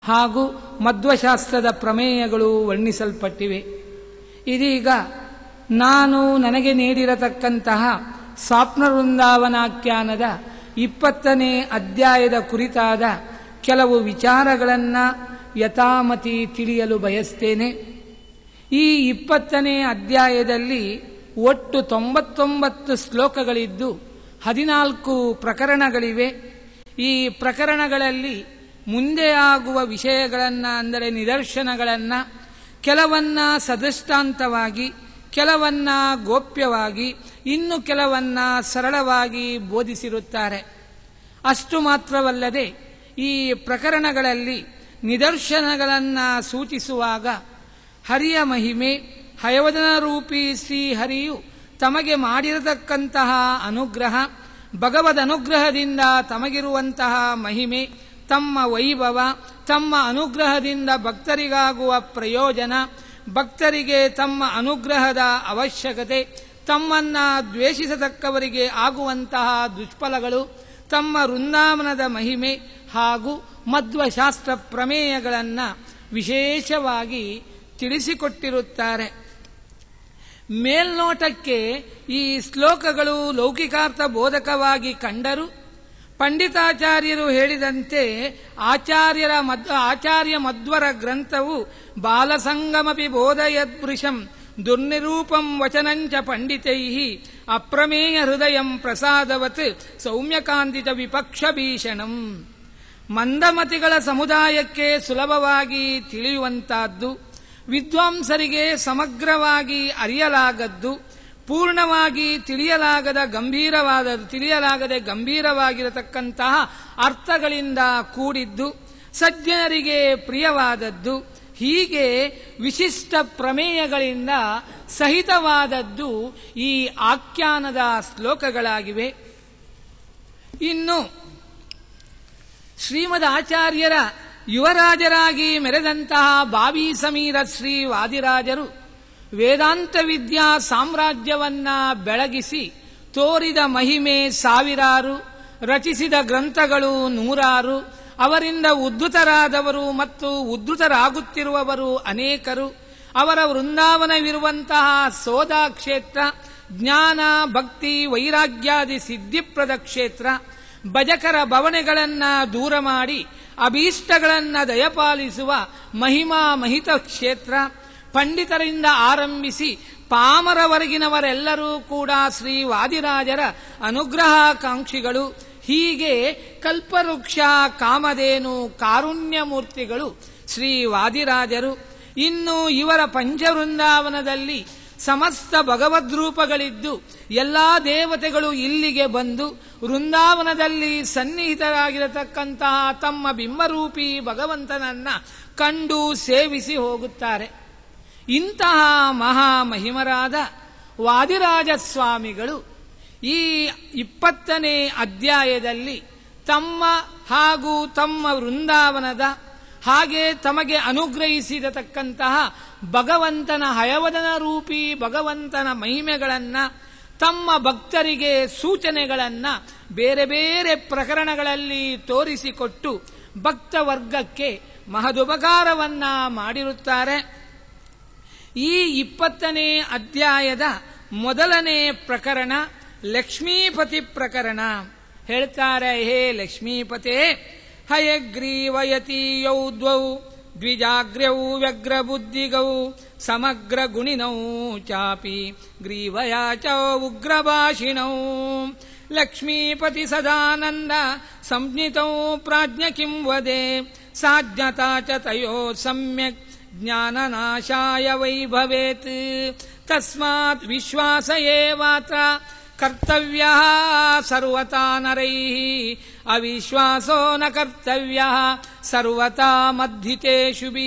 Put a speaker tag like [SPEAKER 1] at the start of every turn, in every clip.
[SPEAKER 1] ಹಾಗೂ ಮಧ್ವಶಾಸ್ತ್ರದ ಪ್ರಮೇಯಗಳು ವರ್ಣಿಸಲ್ಪಟ್ಟಿವೆ ಇದೀಗ ನಾನು ನನಗೆ ನೀಡಿರತಕ್ಕಂತಹ ಸ್ವಪ್ನ ವೃಂದಾವನಾಖ್ಯಾನದ ಇಪ್ಪತ್ತನೇ ಅಧ್ಯಾಯದ ಕುರಿತಾದ ಕೆಲವು ವಿಚಾರಗಳನ್ನು ಯಥಾಮತಿ ತಿಳಿಯಲು ಬಯಸ್ತೇನೆ ಈ ಇಪ್ಪತ್ತನೇ ಅಧ್ಯಾಯದಲ್ಲಿ ಒಟ್ಟು ತೊಂಬತ್ತೊಂಬತ್ತು ಶ್ಲೋಕಗಳಿದ್ದು ಹದಿನಾಲ್ಕು ಪ್ರಕರಣಗಳಿವೆ ಈ ಪ್ರಕರಣಗಳಲ್ಲಿ ಮುಂದೆ ಆಗುವ ವಿಷಯಗಳನ್ನು ಅಂದರೆ ನಿದರ್ಶನಗಳನ್ನು ಕೆಲವನ್ನ ಸದೃಷ್ಟಾಂತವಾಗಿ ಕೆಲವನ್ನ ಗೋಪ್ಯವಾಗಿ ಇನ್ನು ಕೆಲವನ್ನ ಸರಳವಾಗಿ ಬೋಧಿಸಿರುತ್ತಾರೆ ಅಷ್ಟು ಮಾತ್ರವಲ್ಲದೆ ಈ ಪ್ರಕರಣಗಳಲ್ಲಿ ನಿದರ್ಶನಗಳನ್ನು ಸೂಚಿಸುವಾಗ ಹರಿಯ ಮಹಿಮೆ ಹಯವದನ ರೂಪಿ ಶ್ರೀಹರಿಯು ತಮಗೆ ಮಾಡಿರತಕ್ಕಂತಹ ಅನುಗ್ರಹ ಭಗವದ್ ಅನುಗ್ರಹದಿಂದ ತಮಗಿರುವಂತಹ ಮಹಿಮೆ ತಮ್ಮ ವೈಭವ ತಮ್ಮ ಅನುಗ್ರಹದಿಂದ ಭಕ್ತರಿಗಾಗುವ ಪ್ರಯೋಜನ ಭಕ್ತರಿಗೆ ತಮ್ಮ ಅನುಗ್ರಹದ ಅವಶ್ಯಕತೆ ತಮ್ಮನ್ನ ದ್ವೇಷಿಸತಕ್ಕವರಿಗೆ ಆಗುವಂತಹ ದುಷ್ಫಲಗಳು ತಮ್ಮ ವೃಂದಾವನದ ಮಹಿಮೆ ಹಾಗೂ ಮಧ್ವಶಾಸ್ತ್ರ ಪ್ರಮೇಯಗಳನ್ನು ವಿಶೇಷವಾಗಿ ತಿಳಿಸಿಕೊಟ್ಟಿರುತ್ತಾರೆ ಮೇಲ್ನೋಟಕ್ಕೆ ಈ ಶ್ಲೋಕಗಳು ಲೌಕಿಕಾರ್ಥ ಬೋಧಕವಾಗಿ ಕಂಡರು ಪಂಡಿತಾಚಾರ್ಯರು ಹೇಳಿದಂತೆ ಆಚಾರ್ಯರ ಮದ್ ಆಚಾರ್ಯ ಮಧ್ವರ ಗ್ರಂಥವು ಬಾಲಸಂಗಮಪಿ ಬೋಧಯದ್ವೃಶಂ ದುರ್ನಿರೂಪಂ ವಚನಂಚ ಪಂಡಿತೈ ಅಪ್ರಮೇಯ ಹೃದಯಂ ಪ್ರಸಾದವತ್ ಸೌಮ್ಯಕಾಂತಿತ ವಿಪಕ್ಷ ಭೀಷಣಂ ಮಂದಮತಿಗಳ ಸಮುದಾಯಕ್ಕೆ ಸುಲಭವಾಗಿ ತಿಳಿಯುವಂತಹದ್ದು ವಿದ್ವಾಂಸರಿಗೆ ಸಮಗ್ರವಾಗಿ ಅರಿಯಲಾಗದ್ದು ಪೂರ್ಣವಾಗಿ ತಿಳಿಯಲಾಗದ ಗಂಭೀರವಾದ ತಿಳಿಯಲಾಗದೆ ಗಂಭೀರವಾಗಿರತಕ್ಕಂತಹ ಅರ್ಥಗಳಿಂದ ಕೂಡಿದ್ದು ಸಜ್ಜನರಿಗೆ ಪ್ರಿಯವಾದದ್ದು ಹೀಗೆ ವಿಶಿಷ್ಟ ಪ್ರಮೇಯಗಳಿಂದ ಸಹಿತವಾದದ್ದು ಈ ಆಖ್ಯಾನದ ಶ್ಲೋಕಗಳಾಗಿವೆ ಇನ್ನು ಶ್ರೀಮದ್ ಆಚಾರ್ಯರ ಯುವರಾಜರಾಗಿ ಮೆರೆದಂತಹ ಬಾವಿ ಸಮೀರ ಶ್ರೀ ವಾದಿರಾಜರು ವೇದಾಂತ ವಿದ್ಯಾ ಸಾಮ್ರಾಜ್ಯವನ್ನ ಬೆಳಗಿಸಿ ತೋರಿದ ಮಹಿಮೆ ಸಾವಿರಾರು ರಚಿಸಿದ ಗ್ರಂಥಗಳು ನೂರಾರು ಅವರಿಂದ ಉದ್ಧತರಾದವರು ಮತ್ತು ಉದ್ಧತರಾಗುತ್ತಿರುವವರು ಅನೇಕರು ಅವರ ವೃಂದಾವನವಿರುವಂತಹ ಸೋದಾ ಕ್ಷೇತ್ರ ಜ್ಞಾನ ಭಕ್ತಿ ವೈರಾಗ್ಯಾದಿ ಸಿದ್ಧಿಪ್ರದ ಕ್ಷೇತ್ರ ಭಜಕರ ಭವನೆಗಳನ್ನ ದೂರ ಮಾಡಿ ಅಭೀಷ್ಟಗಳನ್ನ ದಯಪಾಲಿಸುವ ಮಹಿಮಾ ಮಹಿತ ಕ್ಷೇತ್ರ ಪಂಡಿತರಿಂದ ಆರಂಭಿಸಿ ಪಾಮರವರೆಗಿನವರೆಲ್ಲರೂ ಕೂಡ ಶ್ರೀ ವಾದಿರಾಜರ ಅನುಗ್ರಹಾಕಾಂಕ್ಷಿಗಳು ಹೀಗೆ ಕಲ್ಪವೃಕ್ಷ ಕಾಮಧೇನು ಕಾರುಣ್ಯಮೂರ್ತಿಗಳು ಶ್ರೀ ವಾದಿರಾಜರು ಇನ್ನು ಇವರ ಪಂಚವೃಂದಾವನದಲ್ಲಿ ಸಮಸ್ತ ಭಗವದ್ರೂಪಗಳಿದ್ದು ಎಲ್ಲಾ ದೇವತೆಗಳು ಇಲ್ಲಿಗೆ ಬಂದು ವೃಂದಾವನದಲ್ಲಿ ಸನ್ನಿಹಿತರಾಗಿರತಕ್ಕಂತಹ ತಮ್ಮ ಬಿಂಬರೂಪಿ ಭಗವಂತನನ್ನ ಕಂಡು ಸೇವಿಸಿ ಹೋಗುತ್ತಾರೆ ಇಂತಹ ಮಹಾಮಹಿಮರಾದ ವಾದಿರಾಜ ಸ್ವಾಮಿಗಳು ಈ ಇಪ್ಪತ್ತನೇ ಅಧ್ಯಾಯದಲ್ಲಿ ತಮ್ಮ ಹಾಗೂ ತಮ್ಮ ವೃಂದಾವನದ ಹಾಗೆ ತಮಗೆ ಅನುಗ್ರಹಿಸಿರತಕ್ಕಂತಹ ಭಗವಂತನ ಹಯವದನ ರೂಪಿ ಭಗವಂತನ ಮಹಿಮೆಗಳನ್ನ ತಮ್ಮ ಭಕ್ತರಿಗೆ ಸೂಚನೆಗಳನ್ನ ಬೇರೆ ಬೇರೆ ಪ್ರಕರಣಗಳಲ್ಲಿ ತೋರಿಸಿಕೊಟ್ಟು ಭಕ್ತ ವರ್ಗಕ್ಕೆ ಮಹದುಪಕಾರವನ್ನ ಮಾಡಿರುತ್ತಾರೆ ಈ ಇಪ್ಪತ್ತನೇ ಅಧ್ಯಾಯದ ಮೊದಲನೇ ಪ್ರಕರಣ ಲಕ್ಷ್ಮೀಪತಿ ಪ್ರಕರಣ ಹೇಳ್ತಾರೆ ಹೇ ಲಕ್ಷ್ಮೀಪತೆ ಹಯಗ್ರೀವಯತೀಯೌ ದ್ವೌ ದ್ವಿಜಾಗ್ರ್ಯೌ ವ್ಯಗ್ರಬುದ್ಧಿಗೌ ಸಮಗ್ರ ಗುಣಿನೌ ಚಾಪಿ ಗ್ರೀವಯಾ ಚ ಉಗ್ರಭಾಷಿಣೌ ಲಕ್ಷ್ಮೀಪತಿ ಸದಾನಂದ ಸಂಜ್ಞಿತೌ ಪ್ರಾಜ್ಞ ಕಿಂ ವದೆ ಸಾಜ್ಞತಾ ಚ ತಯೋ ಸಮ್ಯಕ್ ಜ್ಞಾನನಾಶಾಯ ವೈ ಭವೇತ್ ತಸ್ಮಾತ್ ವಿಶ್ವಾಸ ಏವಾತ್ರ ಕರ್ತವ್ಯ ಸರ್ವತಾ ನರೈ ಅವಿಶ್ವಾಸೋ ನ ಕರ್ತವ್ಯ ಸರ್ವತಾ ಮಧ್ಯಿತೇಷುಭಿ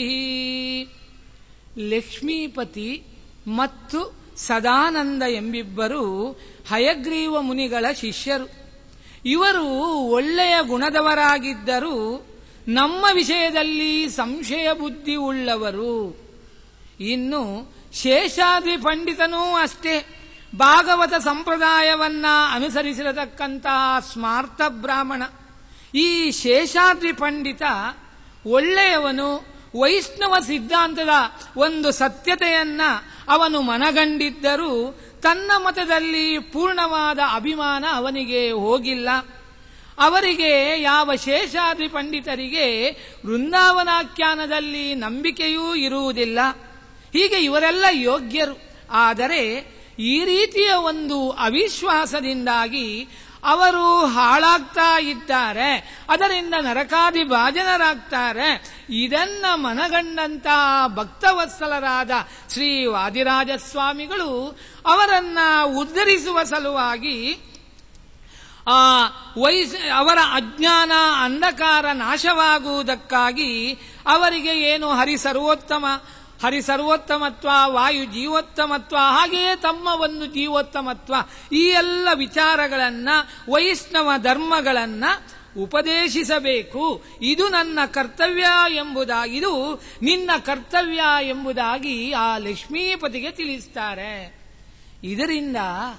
[SPEAKER 1] ಲಕ್ಷ್ಮೀಪತಿ ಮತ್ತು ಸದಾನಂದ ಎಂಬಿಬ್ಬರು ಹಯಗ್ರೀವ ಮುನಿಗಳ ಶಿಷ್ಯರು ಇವರು ಒಳ್ಳೆಯ ಗುಣದವರಾಗಿದ್ದರೂ ನಮ್ಮ ವಿಷಯದಲ್ಲಿ ಸಂಶಯ ಬುದ್ಧಿ ಉಳ್ಳವರು ಇನ್ನು ಶೇಷಾದ್ರಿ ಪಂಡಿತನೂ ಅಷ್ಟೇ ಭಾಗವತ ಸಂಪ್ರದಾಯವನ್ನ ಅನುಸರಿಸಿರತಕ್ಕಂತಹ ಸ್ಮಾರ್ಥ ಬ್ರಾಹ್ಮಣ ಈ ಶೇಷಾದ್ರಿ ಪಂಡಿತ ಒಳ್ಳೆಯವನು ವೈಷ್ಣವ ಸಿದ್ಧಾಂತದ ಒಂದು ಸತ್ಯತೆಯನ್ನ ಅವನು ಮನಗಂಡಿದ್ದರೂ ತನ್ನ ಮತದಲ್ಲಿ ಪೂರ್ಣವಾದ ಅಭಿಮಾನ ಅವನಿಗೆ ಹೋಗಿಲ್ಲ ಅವರಿಗೆ ಯಾವ ಶೇಷಾದ್ರಿ ಪಂಡಿತರಿಗೆ ವೃಂದಾವನಾಖ್ಯಾನದಲ್ಲಿ ನಂಬಿಕೆಯೂ ಇರುವುದಿಲ್ಲ ಹೀಗೆ ಇವರೆಲ್ಲ ಯೋಗ್ಯರು ಆದರೆ ಈ ರೀತಿಯ ಒಂದು ಅವಿಶ್ವಾಸದಿಂದಾಗಿ ಅವರು ಹಾಳಾಗ್ತಾ ಇದ್ದಾರೆ ಅದರಿಂದ ನರಕಾದಿ ಭಾಜನರಾಗ್ತಾರೆ ಇದನ್ನ ಮನಗಂಡಂತ ಭಕ್ತವತ್ಸಲರಾದ ಶ್ರೀ ವಾದಿರಾಜ ಸ್ವಾಮಿಗಳು ಅವರನ್ನ ಉದ್ಧರಿಸುವ ಸಲುವಾಗಿ ಆ ವೈಸ್ ಅವರ ಅಜ್ಞಾನ ಅಂಧಕಾರ ನಾಶವಾಗುವುದಕ್ಕಾಗಿ ಅವರಿಗೆ ಏನು ಹರಿ ಸರ್ವೋತ್ತಮ ಹರಿ ಸರ್ವೋತ್ತಮತ್ವ ವಾಯು ಜೀವೋತ್ತಮತ್ವ ಹಾಗೆಯೇ ತಮ್ಮ ಒಂದು ಜೀವೋತ್ತಮತ್ವ ಈ ಎಲ್ಲ ವಿಚಾರಗಳನ್ನ ವೈಷ್ಣವ ಧರ್ಮಗಳನ್ನ ಉಪದೇಶಿಸಬೇಕು ಇದು ನನ್ನ ಕರ್ತವ್ಯ ಎಂಬುದಾಗಿ ಇದು ನಿನ್ನ ಕರ್ತವ್ಯ ಎಂಬುದಾಗಿ ಆ ಲಕ್ಷ್ಮೀಪತಿಗೆ ತಿಳಿಸ್ತಾರೆ ಇದರಿಂದ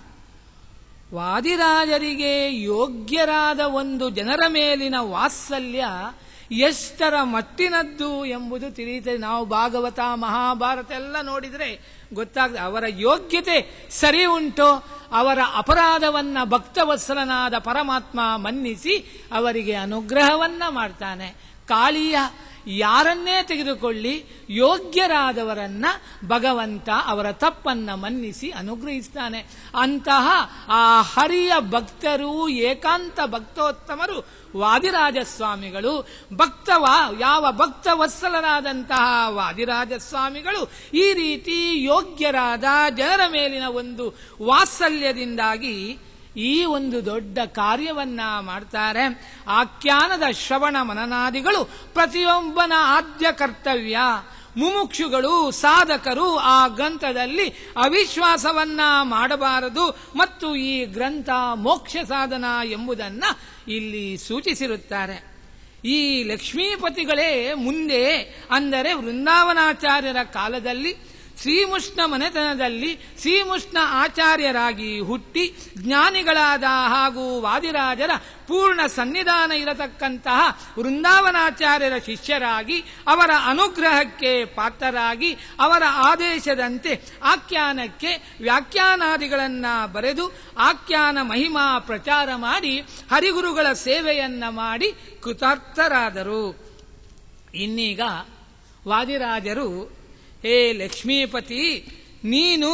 [SPEAKER 1] ವಾದಿರಾಜರಿಗೆ ಯೋಗ್ಯರಾದ ಒಂದು ಜನರ ಮೇಲಿನ ವಾತ್ಸಲ್ಯ ಎಷ್ಟರ ಮಟ್ಟಿನದ್ದು ಎಂಬುದು ತಿಳಿಯುತ್ತದೆ ನಾವು ಭಾಗವತ ಮಹಾಭಾರತ ಎಲ್ಲ ನೋಡಿದರೆ ಗೊತ್ತಾಗ್ತದೆ ಅವರ ಯೋಗ್ಯತೆ ಸರಿ ಉಂಟೋ ಅವರ ಅಪರಾಧವನ್ನ ಭಕ್ತವತ್ಸಲನಾದ ಪರಮಾತ್ಮ ಮನ್ನಿಸಿ ಅವರಿಗೆ ಅನುಗ್ರಹವನ್ನ ಮಾಡ್ತಾನೆ ಕಾಳಿಯ ಯಾರನ್ನೇ ತೆಗೆದುಕೊಳ್ಳಿ ಯೋಗ್ಯರಾದವರನ್ನ ಭಗವಂತ ಅವರ ತಪ್ಪನ್ನ ಮನ್ನಿಸಿ ಅನುಗ್ರಹಿಸ್ತಾನೆ ಅಂತಹ ಆ ಹರಿಯ ಭಕ್ತರು ಏಕಾಂತ ಭಕ್ತೋತ್ತಮರು ವಾದಿರಾಜ ಸ್ವಾಮಿಗಳು ಭಕ್ತವ ಯಾವ ಭಕ್ತ ವತ್ಸಲರಾದಂತಹ ವಾದಿರಾಜ ಸ್ವಾಮಿಗಳು ಈ ರೀತಿ ಯೋಗ್ಯರಾದ ಜನರ ಮೇಲಿನ ಒಂದು ವಾತ್ಸಲ್ಯದಿಂದಾಗಿ ಈ ಒಂದು ದೊಡ್ಡ ಕಾರ್ಯವನ್ನ ಮಾಡ್ತಾರೆ ಆಖ್ಯಾನದ ಶ್ರವಣ ಮನನಾದಿಗಳು ಪ್ರತಿಯೊಬ್ಬನ ಆದ್ಯ ಕರ್ತವ್ಯ ಮುಮುಕ್ಷುಗಳು ಸಾಧಕರು ಆ ಗ್ರಂಥದಲ್ಲಿ ಅವಿಶ್ವಾಸವನ್ನ ಮಾಡಬಾರದು ಮತ್ತು ಈ ಗ್ರಂಥ ಮೋಕ್ಷ ಸಾಧನ ಎಂಬುದನ್ನ ಇಲ್ಲಿ ಸೂಚಿಸಿರುತ್ತಾರೆ ಈ ಲಕ್ಷ್ಮೀಪತಿಗಳೇ ಮುಂದೆ ಅಂದರೆ ವೃಂದಾವನಾಚಾರ್ಯರ ಕಾಲದಲ್ಲಿ ಶ್ರೀಮುಷ್ಣ ಮನೆತನದಲ್ಲಿ ಶ್ರೀಮುಷ್ಣ ಆಚಾರ್ಯರಾಗಿ ಹುಟ್ಟಿ ಜ್ಞಾನಿಗಳಾದ ಹಾಗೂ ವಾದಿರಾಜರ ಪೂರ್ಣ ಸನ್ನಿಧಾನ ಇರತಕ್ಕಂತಹ ವೃಂದಾವನಾಚಾರ್ಯರ ಶಿಷ್ಯರಾಗಿ ಅವರ ಅನುಗ್ರಹಕ್ಕೆ ಪಾತ್ರರಾಗಿ ಅವರ ಆದೇಶದಂತೆ ಆಖ್ಯಾನಕ್ಕೆ ವ್ಯಾಖ್ಯಾನಾದಿಗಳನ್ನ ಬರೆದು ಆಖ್ಯಾನ ಮಹಿಮಾ ಪ್ರಚಾರ ಮಾಡಿ ಹರಿಗುರುಗಳ ಸೇವೆಯನ್ನ ಮಾಡಿ ಕೃತಾರ್ಥರಾದರು ಇನ್ನೀಗ ವಾದಿರಾಜರು ಹೇ ಲಕ್ಷ್ಮೀಪತಿ ನೀನು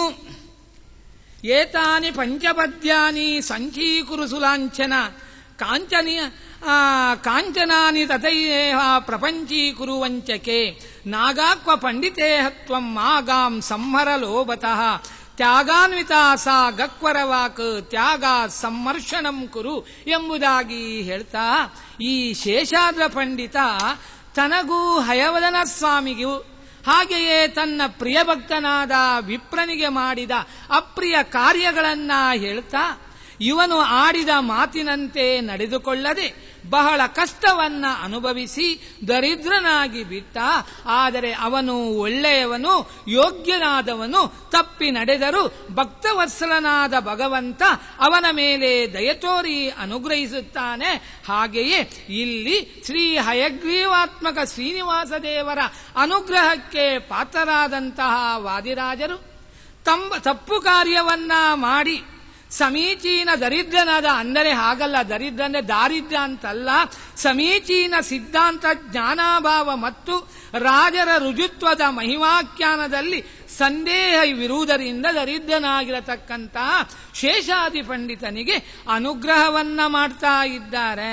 [SPEAKER 1] ಏತಾನಿ ಪಂಚಪದ್ಯಾನಿ ಸಂಚೀಕುರು ಸುಲಾಂಛನ ಕಾಂಚನಿ ಕಾಂಚನಾನಿ ತಥೈಹ ಪ್ರಪಂಚೀಕುರು ವಂಚಕೆ ನಾಗಾಕ್ವ ಪಂಡಿತೇ ಹತ್ವಂ ಮಾಗಾಂ ಸಂಹರ ಲೋಭತಃ ತ್ಯಾಗಾನ್ವಿತ ಸಾ ಗಕ್ವರವಾಕ್ ತ್ಯಾಗ ಸಂಮರ್ಷಣಂ ಕುರು ಎಂಬುದಾಗಿ ಹೇಳ್ತಾ ಈ ಶೇಷಾದ್ರ ಪಂಡಿತ ತನಗೂ ಹಯವದನ ಸ್ವಾಮಿಗೂ ಹಾಗೆಯೇ ತನ್ನ ಪ್ರಿಯ ಭಕ್ತನಾದ ವಿಪ್ರನಿಗೆ ಮಾಡಿದ ಅಪ್ರಿಯ ಕಾರ್ಯಗಳನ್ನ ಹೇಳ್ತಾ ಇವನು ಆಡಿದ ಮಾತಿನಂತೆ ನಡೆದುಕೊಳ್ಳದೆ ಬಹಳ ಕಷ್ಟವನ್ನ ಅನುಭವಿಸಿ ದರಿದ್ರನಾಗಿ ಬಿಟ್ಟ ಆದರೆ ಅವನು ಒಳ್ಳೆಯವನು ಯೋಗ್ಯನಾದವನು ತಪ್ಪಿ ನಡೆದರೂ ಭಕ್ತವತ್ಸಲನಾದ ಭಗವಂತ ಅವನ ಮೇಲೆ ದಯತೋರಿ ಅನುಗ್ರಹಿಸುತ್ತಾನೆ ಹಾಗೆಯೇ ಇಲ್ಲಿ ಶ್ರೀ ಹಯಗ್ರೀವಾತ್ಮಕ ಶ್ರೀನಿವಾಸ ದೇವರ ಅನುಗ್ರಹಕ್ಕೆ ಪಾತ್ರರಾದಂತಹ ವಾದಿರಾಜರು ತಮ್ಮ ತಪ್ಪು ಕಾರ್ಯವನ್ನ ಮಾಡಿ ಸಮೀಚೀನ ದರಿದ್ರನಾದ ಅಂದರೆ ಹಾಗಲ್ಲ ದರಿದ್ರ ಅಂದ್ರೆ ದಾರಿದ್ರ್ಯ ಅಂತಲ್ಲ ಸಮೀಚೀನ ಸಿದ್ಧಾಂತ ಜ್ಞಾನಾಭಾವ ಮತ್ತು ರಾಜರ ರುಜುತ್ವದ ಮಹಿಮಾಖ್ಯಾನದಲ್ಲಿ ಸಂದೇಹವಿರುವುದರಿಂದ ದರಿದ್ರನಾಗಿರತಕ್ಕಂತಹ ಶೇಷಾದಿ ಪಂಡಿತನಿಗೆ ಅನುಗ್ರಹವನ್ನ ಮಾಡ್ತಾ ಇದ್ದಾರೆ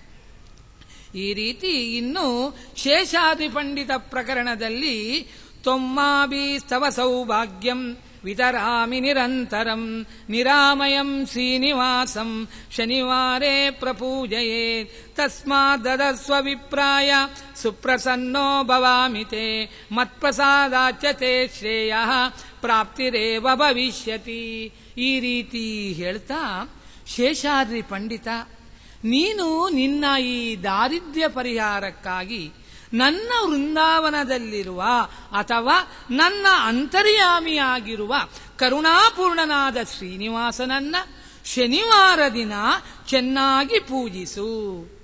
[SPEAKER 1] ಈ ರೀತಿ ಇನ್ನು ಶೇಷಾದಿ ಪಂಡಿತ ಪ್ರಕರಣದಲ್ಲಿ ತೊಮ್ಮಾಭಿ ಸ್ತವ ಸೌಭಾಗ್ಯಂ ವಿತರಾಮಿ ನಿರಂತರಂ ನಿರಾಮಯಂ ಶ್ರೀನಿವಾಸಂ ಶನಿವಾರೇ ಪ್ರಪೂಜಯೇ ತಸ್ಮಾದಸ್ವ ವಿಪ್ರಾಯ ಸುಪ್ರಸನ್ನೋ ಭವಾಮಿ ತೇ ಮತ್ಪ್ರಸಾದಾಚ ತೇ ಶ್ರೇಯ ಪ್ರಾಪ್ತಿರೇವ ಭವಿಷ್ಯತಿ ಈ ರೀತಿ ಹೇಳ್ತಾ ಶೇಷಾದ್ರಿ ಪಂಡಿತ ನೀನು ನಿನ್ನ ಈ ದಾರಿದ್ರ್ಯ ಪರಿಹಾರಕ್ಕಾಗಿ ನನ್ನ ವೃಂದಾವನದಲ್ಲಿರುವ ಅಥವಾ ನನ್ನ ಅಂತರ್ಯಾಮಿಯಾಗಿರುವ ಕರುಣಾಪೂರ್ಣನಾದ ಶ್ರೀನಿವಾಸನನ್ನ ಶನಿವಾರ ದಿನ ಚೆನ್ನಾಗಿ ಪೂಜಿಸು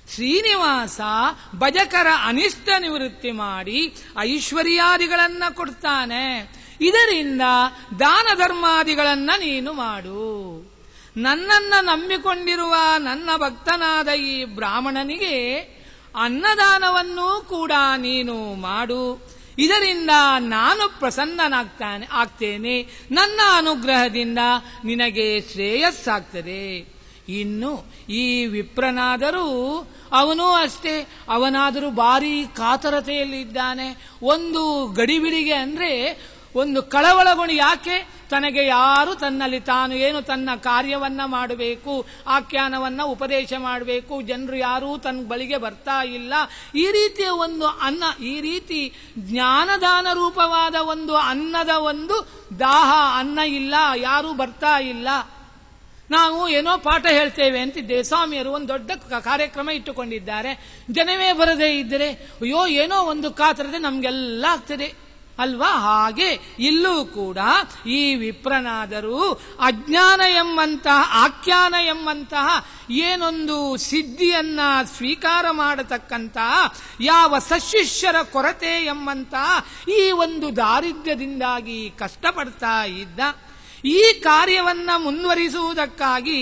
[SPEAKER 1] ಶ್ರೀನಿವಾಸ ಭಜಕರ ಅನಿಷ್ಟ ನಿವೃತ್ತಿ ಮಾಡಿ ಐಶ್ವರ್ಯಾದಿಗಳನ್ನ ಕೊಡ್ತಾನೆ ಇದರಿಂದ ದಾನ ಧರ್ಮಾದಿಗಳನ್ನ ನೀನು ಮಾಡು ನನ್ನನ್ನ ನಂಬಿಕೊಂಡಿರುವ ನನ್ನ ಭಕ್ತನಾದ ಈ ಬ್ರಾಹ್ಮಣನಿಗೆ ಅನ್ನದಾನವನ್ನೂ ಕೂಡ ನೀನು ಮಾಡು ಇದರಿಂದ ನಾನು ಪ್ರಸನ್ನನಾಗ್ತಾನೆ ಆಗ್ತೇನೆ ನನ್ನ ಅನುಗ್ರಹದಿಂದ ನಿನಗೆ ಶ್ರೇಯಸ್ಸಾಗ್ತದೆ ಇನ್ನು ಈ ವಿಪ್ರನಾದರೂ ಅವನೂ ಅಷ್ಟೇ ಅವನಾದರೂ ಭಾರಿ ಕಾತರತೆಯಲ್ಲಿದ್ದಾನೆ ಒಂದು ಗಡಿಬಿಡಿಗೆ ಅಂದ್ರೆ ಒಂದು ಕಳವಳಗುಣಿ ಯಾಕೆ ತನಗೆ ಯಾರು ತನ್ನಲ್ಲಿ ತಾನು ಏನು ತನ್ನ ಕಾರ್ಯವನ್ನ ಮಾಡಬೇಕು ಆಖ್ಯಾನವನ್ನ ಉಪದೇಶ ಮಾಡಬೇಕು ಜನರು ಯಾರೂ ತನ್ನ ಬಳಿಗೆ ಬರ್ತಾ ಇಲ್ಲ ಈ ರೀತಿಯ ಒಂದು ಅನ್ನ ಈ ರೀತಿ ಜ್ಞಾನದಾನ ರೂಪವಾದ ಒಂದು ಅನ್ನದ ಒಂದು ದಾಹ ಅನ್ನ ಇಲ್ಲ ಯಾರೂ ಬರ್ತಾ ಇಲ್ಲ ನಾವು ಏನೋ ಪಾಠ ಹೇಳ್ತೇವೆ ಅಂತಿದ್ದೇವೆ ಸ್ವಾಮಿಯರು ಒಂದು ದೊಡ್ಡ ಕ- ಕಾರ್ಯಕ್ರಮ ಇಟ್ಟುಕೊಂಡಿದ್ದಾರೆ ಜನವೇ ಬರದೇ ಇದ್ದರೆ ಅಯ್ಯೋ ಏನೋ ಒಂದು ಕಾತರದೆ ನಮ್ಗೆಲ್ಲ ಆಗ್ತದೆ ಅಲ್ವಾ ಹಾಗೆ ಇಲ್ಲೂ ಕೂಡ ಈ ವಿಪ್ರನಾದರೂ ಅಜ್ಞಾನ ಎಂಬಂತಹ ಆಖ್ಯಾನ ಎಂಬಂತಹ ಏನೊಂದು ಸಿದ್ಧಿಯನ್ನ ಸ್ವೀಕಾರ ಮಾಡತಕ್ಕಂತಹ ಯಾವ ಸಶಿಷ್ಯರ ಕೊರತೆ ಎಂಬಂತಹ ಈ ಒಂದು ದಾರಿದ್ರ್ಯದಿಂದಾಗಿ ಕಷ್ಟಪಡ್ತಾ ಇದ್ದ ಈ ಕಾರ್ಯವನ್ನ ಮುಂದುವರಿಸುವುದಕ್ಕಾಗಿ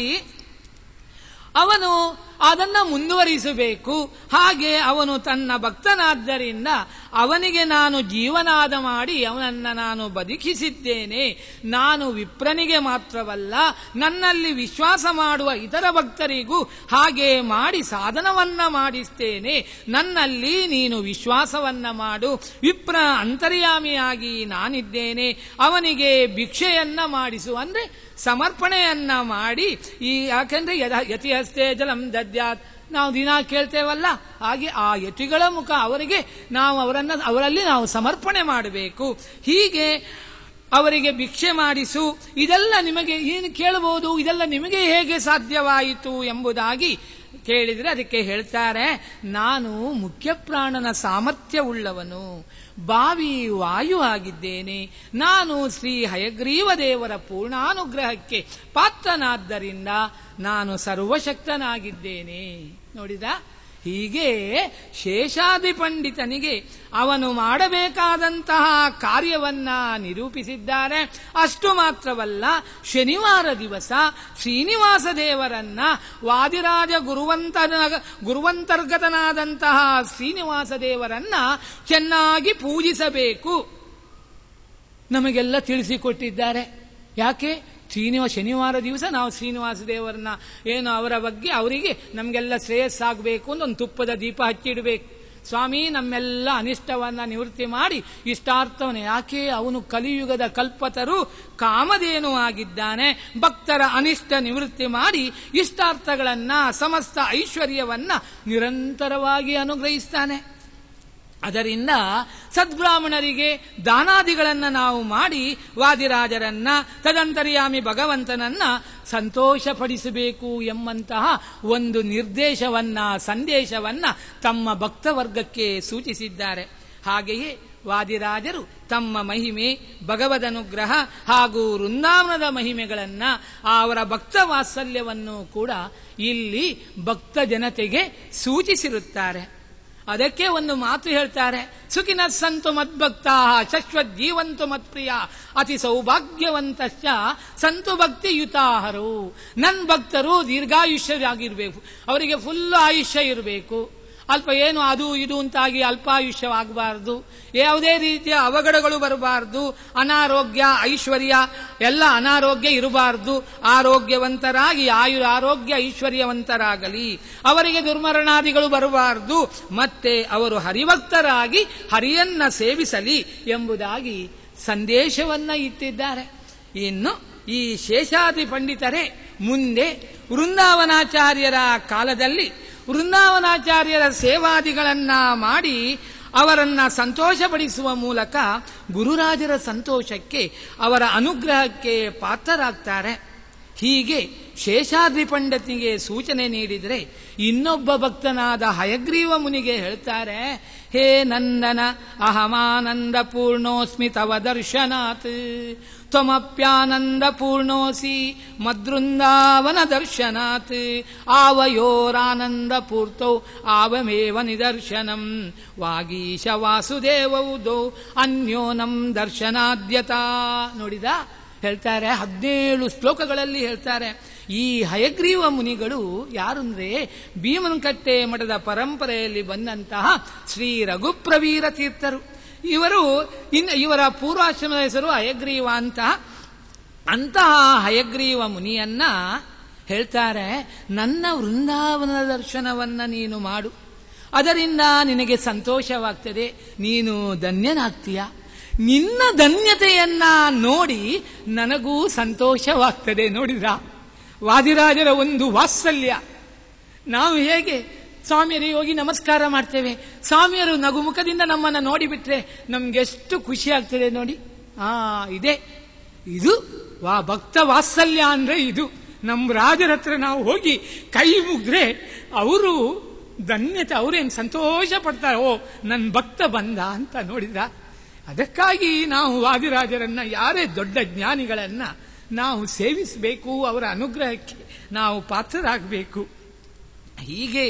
[SPEAKER 1] ಅವನು ಅದನ್ನ ಮುಂದುವರಿಸಬೇಕು ಹಾಗೆ ಅವನು ತನ್ನ ಭಕ್ತನಾದ್ದರಿಂದ ಅವನಿಗೆ ನಾನು ಜೀವನಾದ ಮಾಡಿ ಅವನನ್ನ ನಾನು ಬದುಕಿಸಿದ್ದೇನೆ ನಾನು ವಿಪ್ರನಿಗೆ ಮಾತ್ರವಲ್ಲ ನನ್ನಲ್ಲಿ ವಿಶ್ವಾಸ ಮಾಡುವ ಇತರ ಭಕ್ತರಿಗೂ ಹಾಗೆ ಮಾಡಿ ಸಾಧನವನ್ನ ಮಾಡಿಸ್ತೇನೆ ನನ್ನಲ್ಲಿ ನೀನು ವಿಶ್ವಾಸವನ್ನ ಮಾಡು ವಿಪ್ರ ಅಂತರ್ಯಾಮಿಯಾಗಿ ನಾನಿದ್ದೇನೆ ಅವನಿಗೆ ಭಿಕ್ಷೆಯನ್ನ ಮಾಡಿಸು ಅಂದ್ರೆ ಸಮರ್ಪಣೆಯನ್ನ ಮಾಡಿ ಈ ಯಾಕೆಂದ್ರೆ ಯದ- ಯತಿಹಸ್ತೆ ಜಲಂ ದದ್ಯಾತ್ ನಾವು ದಿನ ಕೇಳ್ತೇವಲ್ಲ ಹಾಗೆ ಆ ಯತಿಗಳ ಮುಖ ಅವರಿಗೆ ನಾವು ಅವರನ್ನ ಅವರಲ್ಲಿ ನಾವು ಸಮರ್ಪಣೆ ಮಾಡಬೇಕು ಹೀಗೆ ಅವರಿಗೆ ಭಿಕ್ಷೆ ಮಾಡಿಸು ಇದೆಲ್ಲ ನಿಮಗೆ ಏನು ಕೇಳಬಹುದು ಇದೆಲ್ಲ ನಿಮಗೆ ಹೇಗೆ ಸಾಧ್ಯವಾಯಿತು ಎಂಬುದಾಗಿ ಕೇಳಿದರೆ ಅದಕ್ಕೆ ಹೇಳ್ತಾರೆ ನಾನು ಮುಖ್ಯ ಪ್ರಾಣನ ಸಾಮರ್ಥ್ಯವುಳ್ಳವನು ಬಾವಿ ವಾಯು ಆಗಿದ್ದೇನೆ ನಾನು ಶ್ರೀ ಹಯಗ್ರೀವ ದೇವರ ಪೂರ್ಣಾನುಗ್ರಹಕ್ಕೆ ಪಾತ್ರನಾದ್ದರಿಂದ ನಾನು ಸರ್ವಶಕ್ತನಾಗಿದ್ದೇನೆ ನೋಡಿದ ಹೀಗೆ ಶೇಷಾದಿ ಪಂಡಿತನಿಗೆ ಅವನು ಮಾಡಬೇಕಾದಂತಹ ಕಾರ್ಯವನ್ನ ನಿರೂಪಿಸಿದ್ದಾರೆ ಅಷ್ಟು ಮಾತ್ರವಲ್ಲ ಶನಿವಾರ ದಿವಸ ಶ್ರೀನಿವಾಸ ದೇವರನ್ನ ವಾದಿರಾಜ ಗುರುವಂತನ ಗುರುವಂತರ್ಗತನಾದಂತಹ ಶ್ರೀನಿವಾಸ ದೇವರನ್ನ ಚೆನ್ನಾಗಿ ಪೂಜಿಸಬೇಕು ನಮಗೆಲ್ಲ ತಿಳಿಸಿಕೊಟ್ಟಿದ್ದಾರೆ ಯಾಕೆ ಶ್ರೀನಿವಾಸ ಶನಿವಾರ ದಿವಸ ನಾವು ಶ್ರೀನಿವಾಸ ದೇವರನ್ನ ಏನು ಅವರ ಬಗ್ಗೆ ಅವರಿಗೆ ನಮಗೆಲ್ಲ ಶ್ರೇಯಸ್ಸಾಗಬೇಕು ಅಂತ ಒಂದು ತುಪ್ಪದ ದೀಪ ಹಚ್ಚಿಡಬೇಕು ಸ್ವಾಮಿ ನಮ್ಮೆಲ್ಲ ಅನಿಷ್ಟವನ್ನ ನಿವೃತ್ತಿ ಮಾಡಿ ಇಷ್ಟಾರ್ಥವನ್ನ ಯಾಕೆ ಅವನು ಕಲಿಯುಗದ ಕಲ್ಪತರು ಕಾಮಧೇನು ಆಗಿದ್ದಾನೆ ಭಕ್ತರ ಅನಿಷ್ಟ ನಿವೃತ್ತಿ ಮಾಡಿ ಇಷ್ಟಾರ್ಥಗಳನ್ನ ಸಮಸ್ತ ಐಶ್ವರ್ಯವನ್ನ ನಿರಂತರವಾಗಿ ಅನುಗ್ರಹಿಸ್ತಾನೆ ಅದರಿಂದ ಸದ್ಬ್ರಾಹ್ಮಣರಿಗೆ ದಾನಾದಿಗಳನ್ನ ನಾವು ಮಾಡಿ ವಾದಿರಾಜರನ್ನ ತದಂತರ್ಯಾಮಿ ಭಗವಂತನನ್ನ ಸಂತೋಷಪಡಿಸಬೇಕು ಎಂಬಂತಹ ಒಂದು ನಿರ್ದೇಶವನ್ನ ಸಂದೇಶವನ್ನ ತಮ್ಮ ಭಕ್ತವರ್ಗಕ್ಕೆ ಸೂಚಿಸಿದ್ದಾರೆ ಹಾಗೆಯೇ ವಾದಿರಾಜರು ತಮ್ಮ ಮಹಿಮೆ ಭಗವದನುಗ್ರಹ ಹಾಗೂ ವೃಂದಾವನದ ಮಹಿಮೆಗಳನ್ನ ಅವರ ಭಕ್ತ ವಾತ್ಸಲ್ಯವನ್ನು ಕೂಡ ಇಲ್ಲಿ ಭಕ್ತ ಜನತೆಗೆ ಸೂಚಿಸಿರುತ್ತಾರೆ ಅದಕ್ಕೆ ಒಂದು ಮಾತು ಹೇಳ್ತಾರೆ ಸುಖಿನ ಸಂತು ಮದ್ಭಕ್ತಾ ಶಶ್ವತ್ ಜೀವಂತು ಮತ್ಪ್ರಿಯ ಅತಿ ಸೌಭಾಗ್ಯವಂತಶ್ಚ ಸಂತು ಭಕ್ತಿಯುತಾಹರು ನನ್ನ ಭಕ್ತರು ದೀರ್ಘಾಯುಷ್ಯರಾಗಿರ್ಬೇಕು ಅವರಿಗೆ ಫುಲ್ ಆಯುಷ್ಯ ಇರಬೇಕು ಅಲ್ಪ ಏನು ಅದು ಇದು ಅಂತಾಗಿ ಅಲ್ಪಾಯುಷ್ಯವಾಗಬಾರದು ಯಾವುದೇ ರೀತಿಯ ಅವಘಡಗಳು ಬರಬಾರದು ಅನಾರೋಗ್ಯ ಐಶ್ವರ್ಯ ಎಲ್ಲ ಅನಾರೋಗ್ಯ ಇರಬಾರದು ಆರೋಗ್ಯವಂತರಾಗಿ ಆಯು ಆರೋಗ್ಯ ಐಶ್ವರ್ಯವಂತರಾಗಲಿ ಅವರಿಗೆ ದುರ್ಮರಣಾದಿಗಳು ಬರಬಾರದು ಮತ್ತೆ ಅವರು ಹರಿಭಕ್ತರಾಗಿ ಹರಿಯನ್ನ ಸೇವಿಸಲಿ ಎಂಬುದಾಗಿ ಸಂದೇಶವನ್ನ ಇಟ್ಟಿದ್ದಾರೆ ಇನ್ನು ಈ ಶೇಷಾದಿ ಪಂಡಿತರೇ ಮುಂದೆ ವೃಂದಾವನಾಚಾರ್ಯರ ಕಾಲದಲ್ಲಿ ವೃಂದಾವನಾಚಾರ್ಯರ ಸೇವಾದಿಗಳನ್ನ ಮಾಡಿ ಅವರನ್ನ ಸಂತೋಷಪಡಿಸುವ ಮೂಲಕ ಗುರುರಾಜರ ಸಂತೋಷಕ್ಕೆ ಅವರ ಅನುಗ್ರಹಕ್ಕೆ ಪಾತ್ರರಾಗ್ತಾರೆ ಹೀಗೆ ಶೇಷಾದ್ರಿ ಪಂಡಿತನಿಗೆ ಸೂಚನೆ ನೀಡಿದರೆ ಇನ್ನೊಬ್ಬ ಭಕ್ತನಾದ ಹಯಗ್ರೀವ ಮುನಿಗೆ ಹೇಳ್ತಾರೆ ಹೇ ನಂದನ ಅಹಮಾನಂದ ಪೂರ್ಣೋಸ್ಮಿ ತವ ದರ್ಶನಾತ್ ತ್ವಮಪ್ಯಾನಂದ ಪೂರ್ಣೋಸಿ ಮದೃಂದಾವನ ದರ್ಶನಾತ್ ಆವಯೋರಾನಂದ ಪೂರ್ತೌ ಆವಮೇವ ನಿದರ್ಶನಂ ವಾಗೀಶ ವಾಸುದೇವೌದೋ ಅನ್ಯೋನಂ ದರ್ಶನಾದ್ಯತಾ ನೋಡಿದ ಹೇಳ್ತಾರೆ ಹದಿನೇಳು ಶ್ಲೋಕಗಳಲ್ಲಿ ಹೇಳ್ತಾರೆ ಈ ಹಯಗ್ರೀವ ಮುನಿಗಳು ಯಾರಂದ್ರೆ ಭೀಮನಕಟ್ಟೆ ಮಠದ ಪರಂಪರೆಯಲ್ಲಿ ಬಂದಂತಹ ಶ್ರೀ ರಘುಪ್ರವೀರ ತೀರ್ಥರು ಇವರು ಇನ್ನು ಇವರ ಪೂರ್ವಾಶ್ರಮದ ಹೆಸರು ಹಯಗ್ರೀವ ಅಂತ ಅಂತಹ ಹಯಗ್ರೀವ ಮುನಿಯನ್ನ ಹೇಳ್ತಾರೆ ನನ್ನ ವೃಂದಾವನದ ದರ್ಶನವನ್ನ ನೀನು ಮಾಡು ಅದರಿಂದ ನಿನಗೆ ಸಂತೋಷವಾಗ್ತದೆ ನೀನು ಧನ್ಯನಾಗ್ತೀಯ ನಿನ್ನ ಧನ್ಯತೆಯನ್ನ ನೋಡಿ ನನಗೂ ಸಂತೋಷವಾಗ್ತದೆ ನೋಡಿದ್ರ ವಾದಿರಾಜರ ಒಂದು ವಾತ್ಸಲ್ಯ ನಾವು ಹೇಗೆ ಸ್ವಾಮಿಯರಿಗೆ ಹೋಗಿ ನಮಸ್ಕಾರ ಮಾಡ್ತೇವೆ ಸ್ವಾಮಿಯರು ನಗುಮುಖದಿಂದ ನಮ್ಮನ್ನು ನೋಡಿಬಿಟ್ರೆ ನಮ್ಗೆಷ್ಟು ಖುಷಿ ಆಗ್ತದೆ ನೋಡಿ ಆ ಇದೆ ಇದು ವಾ ಭಕ್ತ ವಾತ್ಸಲ್ಯ ಅಂದ್ರೆ ಇದು ನಮ್ಮ ರಾಜರ ಹತ್ರ ನಾವು ಹೋಗಿ ಕೈ ಮುಗ್ದ್ರೆ ಅವರು ಧನ್ಯತೆ ಅವರೇನು ಸಂತೋಷ ಪಡ್ತಾರೆ ಓ ನನ್ನ ಭಕ್ತ ಬಂದ ಅಂತ ನೋಡಿದ ಅದಕ್ಕಾಗಿ ನಾವು ವಾದಿರಾಜರನ್ನ ಯಾರೇ ದೊಡ್ಡ ಜ್ಞಾನಿಗಳನ್ನ ನಾವು ಸೇವಿಸಬೇಕು ಅವರ ಅನುಗ್ರಹಕ್ಕೆ ನಾವು ಪಾತ್ರರಾಗಬೇಕು ಹೀಗೆ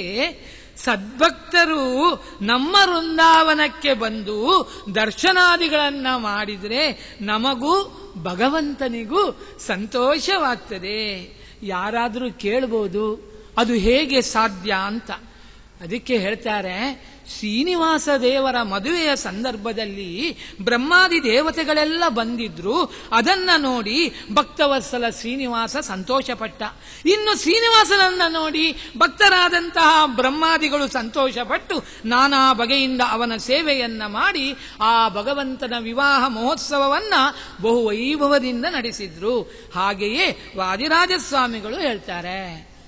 [SPEAKER 1] ಸದ್ಭಕ್ತರು ನಮ್ಮ ವೃಂದಾವನಕ್ಕೆ ಬಂದು ದರ್ಶನಾದಿಗಳನ್ನ ಮಾಡಿದರೆ ನಮಗೂ ಭಗವಂತನಿಗೂ ಸಂತೋಷವಾಗ್ತದೆ ಯಾರಾದರೂ ಕೇಳ್ಬೋದು ಅದು ಹೇಗೆ ಸಾಧ್ಯ ಅಂತ ಅದಕ್ಕೆ ಹೇಳ್ತಾರೆ ಶ್ರೀನಿವಾಸ ದೇವರ ಮದುವೆಯ ಸಂದರ್ಭದಲ್ಲಿ ಬ್ರಹ್ಮಾದಿ ದೇವತೆಗಳೆಲ್ಲ ಬಂದಿದ್ರು ಅದನ್ನ ನೋಡಿ ಭಕ್ತವತ್ಸಲ ಶ್ರೀನಿವಾಸ ಸಂತೋಷಪಟ್ಟ ಇನ್ನು ಶ್ರೀನಿವಾಸನನ್ನ ನೋಡಿ ಭಕ್ತರಾದಂತಹ ಬ್ರಹ್ಮಾದಿಗಳು ಸಂತೋಷಪಟ್ಟು ನಾನಾ ಬಗೆಯಿಂದ ಅವನ ಸೇವೆಯನ್ನ ಮಾಡಿ ಆ ಭಗವಂತನ ವಿವಾಹ ಮಹೋತ್ಸವವನ್ನ ಬಹು ವೈಭವದಿಂದ ನಡೆಸಿದ್ರು ಹಾಗೆಯೇ ವಾದಿರಾಜಸ್ವಾಮಿಗಳು ಹೇಳ್ತಾರೆ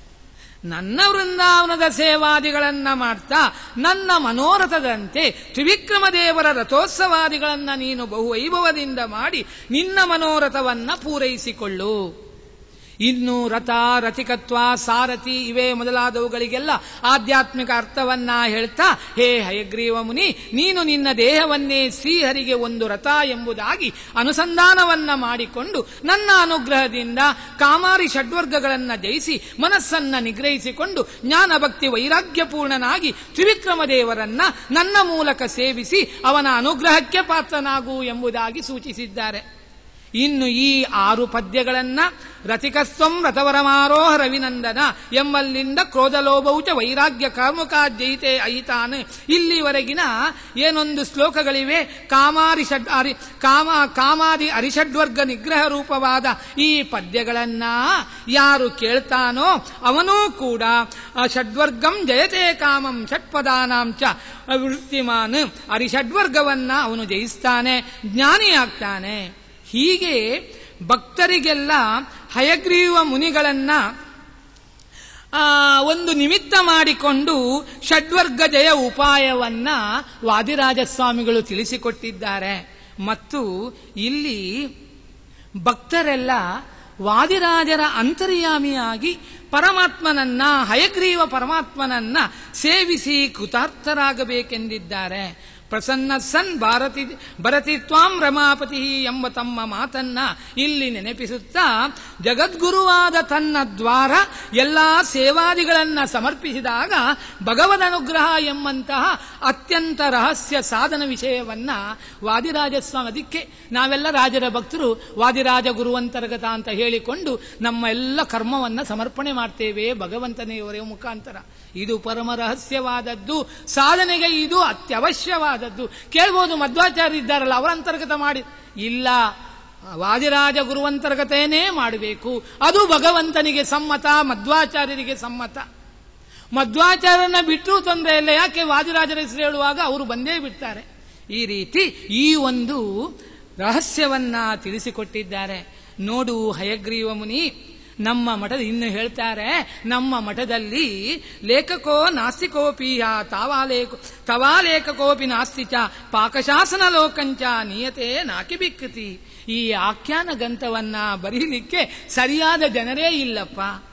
[SPEAKER 1] ನನ್ನ ವೃಂದಾವನದ ಸೇವಾದಿಗಳನ್ನ ಮಾಡ್ತಾ ನನ್ನ ಮನೋರಥದಂತೆ ತ್ರಿವಿಕ್ರಮ ದೇವರ ರಥೋತ್ಸವಾದಿಗಳನ್ನ ನೀನು ಬಹು ವೈಭವದಿಂದ ಮಾಡಿ ನಿನ್ನ ಮನೋರಥವನ್ನ ಪೂರೈಸಿಕೊಳ್ಳು ಇನ್ನು ರಥ ರಥಿಕತ್ವ ಸಾರಥಿ ಇವೇ ಮೊದಲಾದವುಗಳಿಗೆಲ್ಲ ಆಧ್ಯಾತ್ಮಿಕ ಅರ್ಥವನ್ನ ಹೇಳ್ತಾ ಹೇ ಹಯಗ್ರೀವ ಮುನಿ ನೀನು ನಿನ್ನ ದೇಹವನ್ನೇ ಶ್ರೀಹರಿಗೆ ಒಂದು ರಥ ಎಂಬುದಾಗಿ ಅನುಸಂಧಾನವನ್ನ ಮಾಡಿಕೊಂಡು ನನ್ನ ಅನುಗ್ರಹದಿಂದ ಕಾಮಾರಿ ಷಡ್ವರ್ಗಗಳನ್ನ ಜಯಿಸಿ ಮನಸ್ಸನ್ನ ನಿಗ್ರಹಿಸಿಕೊಂಡು ಜ್ಞಾನ ಭಕ್ತಿ ವೈರಾಗ್ಯಪೂರ್ಣನಾಗಿ ತ್ರಿವಿಕ್ರಮ ದೇವರನ್ನ ನನ್ನ ಮೂಲಕ ಸೇವಿಸಿ ಅವನ ಅನುಗ್ರಹಕ್ಕೆ ಪಾತ್ರನಾಗು ಎಂಬುದಾಗಿ ಸೂಚಿಸಿದ್ದಾರೆ ಇನ್ನು ಈ ಆರು ಪದ್ಯಗಳನ್ನ ರಥಿಕಸ್ವಂ ರಥವರಮಾರೋಹ ರವಿನಂದನ ಎಂಬಲ್ಲಿಂದ ಕ್ರೋಧಲೋಭೌಚ ವೈರಾಗ್ಯ ಕಾಮುಕ ಜಯಿತೆ ಐತಾನ್ ಇಲ್ಲಿವರೆಗಿನ ಏನೊಂದು ಶ್ಲೋಕಗಳಿವೆ ಕಾಮಾರಿ ಷಡ್ ಅರಿ ಕಾಮ ಕಾಮಾದಿ ಅರಿಷಡ್ವರ್ಗ ನಿಗ್ರಹ ರೂಪವಾದ ಈ ಪದ್ಯಗಳನ್ನ ಯಾರು ಕೇಳ್ತಾನೋ ಅವನೂ ಕೂಡ ಆ ಷಡ್ವರ್ಗಂ ಜಯತೆ ಕಾಮಂ ಷಟ್ಪದಾನಾಂ ಚ ವೃತ್ತಿಮಾನ್ ಅರಿಷಡ್ವರ್ಗವನ್ನ ಅವನು ಜಯಿಸ್ತಾನೆ ಜ್ಞಾನಿಯಾಗ್ತಾನೆ ಹೀಗೆ ಭಕ್ತರಿಗೆಲ್ಲ ಹಯಗ್ರೀವ ಮುನಿಗಳನ್ನ ಆ, ಒಂದು ನಿಮಿತ್ತ ಮಾಡಿಕೊಂಡು ಷಡ್ವರ್ಗ ಜಯ ಉಪಾಯವನ್ನ ವಾದಿರಾಜಸ್ವಾಮಿಗಳು ತಿಳಿಸಿಕೊಟ್ಟಿದ್ದಾರೆ ಮತ್ತು ಇಲ್ಲಿ ಭಕ್ತರೆಲ್ಲ ವಾದಿರಾಜರ ಅಂತರ್ಯಾಮಿಯಾಗಿ ಪರಮಾತ್ಮನನ್ನ ಹಯಗ್ರೀವ ಪರಮಾತ್ಮನನ್ನ ಸೇವಿಸಿ ಕೃತಾರ್ಥರಾಗಬೇಕೆಂದಿದ್ದಾರೆ ಪ್ರಸನ್ನ ಸನ್ ಭಾರತಿ ಭರತಿ ತ್ವಾಂ ರಮಾಪತಿ ಎಂಬ ತಮ್ಮ ಮಾತನ್ನ ಇಲ್ಲಿ ನೆನಪಿಸುತ್ತಾ ಜಗದ್ಗುರುವಾದ ತನ್ನ ದ್ವಾರ ಎಲ್ಲಾ ಸೇವಾದಿಗಳನ್ನ ಸಮರ್ಪಿಸಿದಾಗ ಭಗವದ್ ಅನುಗ್ರಹ ಎಂಬಂತಹ ಅತ್ಯಂತ ರಹಸ್ಯ ಸಾಧನ ವಿಷಯವನ್ನ ವಾದಿರಾಜಸ್ವಾಮಿ ಅದಕ್ಕೆ ನಾವೆಲ್ಲ ರಾಜರ ಭಕ್ತರು ವಾದಿರಾಜ ಗುರುವಂತರ್ಗತ ಅಂತ ಹೇಳಿಕೊಂಡು ನಮ್ಮ ಎಲ್ಲ ಕರ್ಮವನ್ನ ಸಮರ್ಪಣೆ ಮಾಡ್ತೇವೆ ಭಗವಂತನೆಯವರ ಮುಖಾಂತರ ಇದು ಪರಮ ರಹಸ್ಯವಾದದ್ದು ಸಾಧನೆಗೆ ಇದು ಅತ್ಯವಶ್ಯವಾದದ್ದು ಕೇಳ್ಬೋದು ಮಧ್ವಾಚಾರ್ಯ ಇದ್ದಾರಲ್ಲ ಅವರ ಅಂತರ್ಗತ ಮಾಡಿ ಇಲ್ಲ ವಾದಿರಾಜ ಗುರುವಂತರ್ಗತೇನೇ ಮಾಡಬೇಕು ಅದು ಭಗವಂತನಿಗೆ ಸಮ್ಮತ ಮಧ್ವಾಚಾರ್ಯರಿಗೆ ಸಮ್ಮತ ಮಧ್ವಾಚಾರ್ಯನ ಬಿಟ್ಟರೂ ತೊಂದರೆ ಇಲ್ಲ ಯಾಕೆ ವಾದಿರಾಜರ ಹೆಸರು ಹೇಳುವಾಗ ಅವರು ಬಂದೇ ಬಿಡ್ತಾರೆ ಈ ರೀತಿ ಈ ಒಂದು ರಹಸ್ಯವನ್ನ ತಿಳಿಸಿಕೊಟ್ಟಿದ್ದಾರೆ ನೋಡು ಹಯಗ್ರೀವ ಮುನಿ ನಮ್ಮ ಮಠದ ಇನ್ನು ಹೇಳ್ತಾರೆ ನಮ್ಮ ಮಠದಲ್ಲಿ ಲೇಖಕೋ ನಾಸ್ತಿಕೋಪಿಯ ತಾವಾಲೇಖ ತವಾಲೇಖಕೋಪಿ ನಾಸ್ತಿ ಚ ಪಾಕಶಾಸನ ಲೋಕಂಚ ನಿಯತೆ ನಾಕಿ ಬಿಕ್ಕತಿ ಈ ಆಖ್ಯಾನ ಗ್ರಂಥವನ್ನ ಬರೀಲಿಕ್ಕೆ ಸರಿಯಾದ ಜನರೇ ಇಲ್ಲಪ್ಪ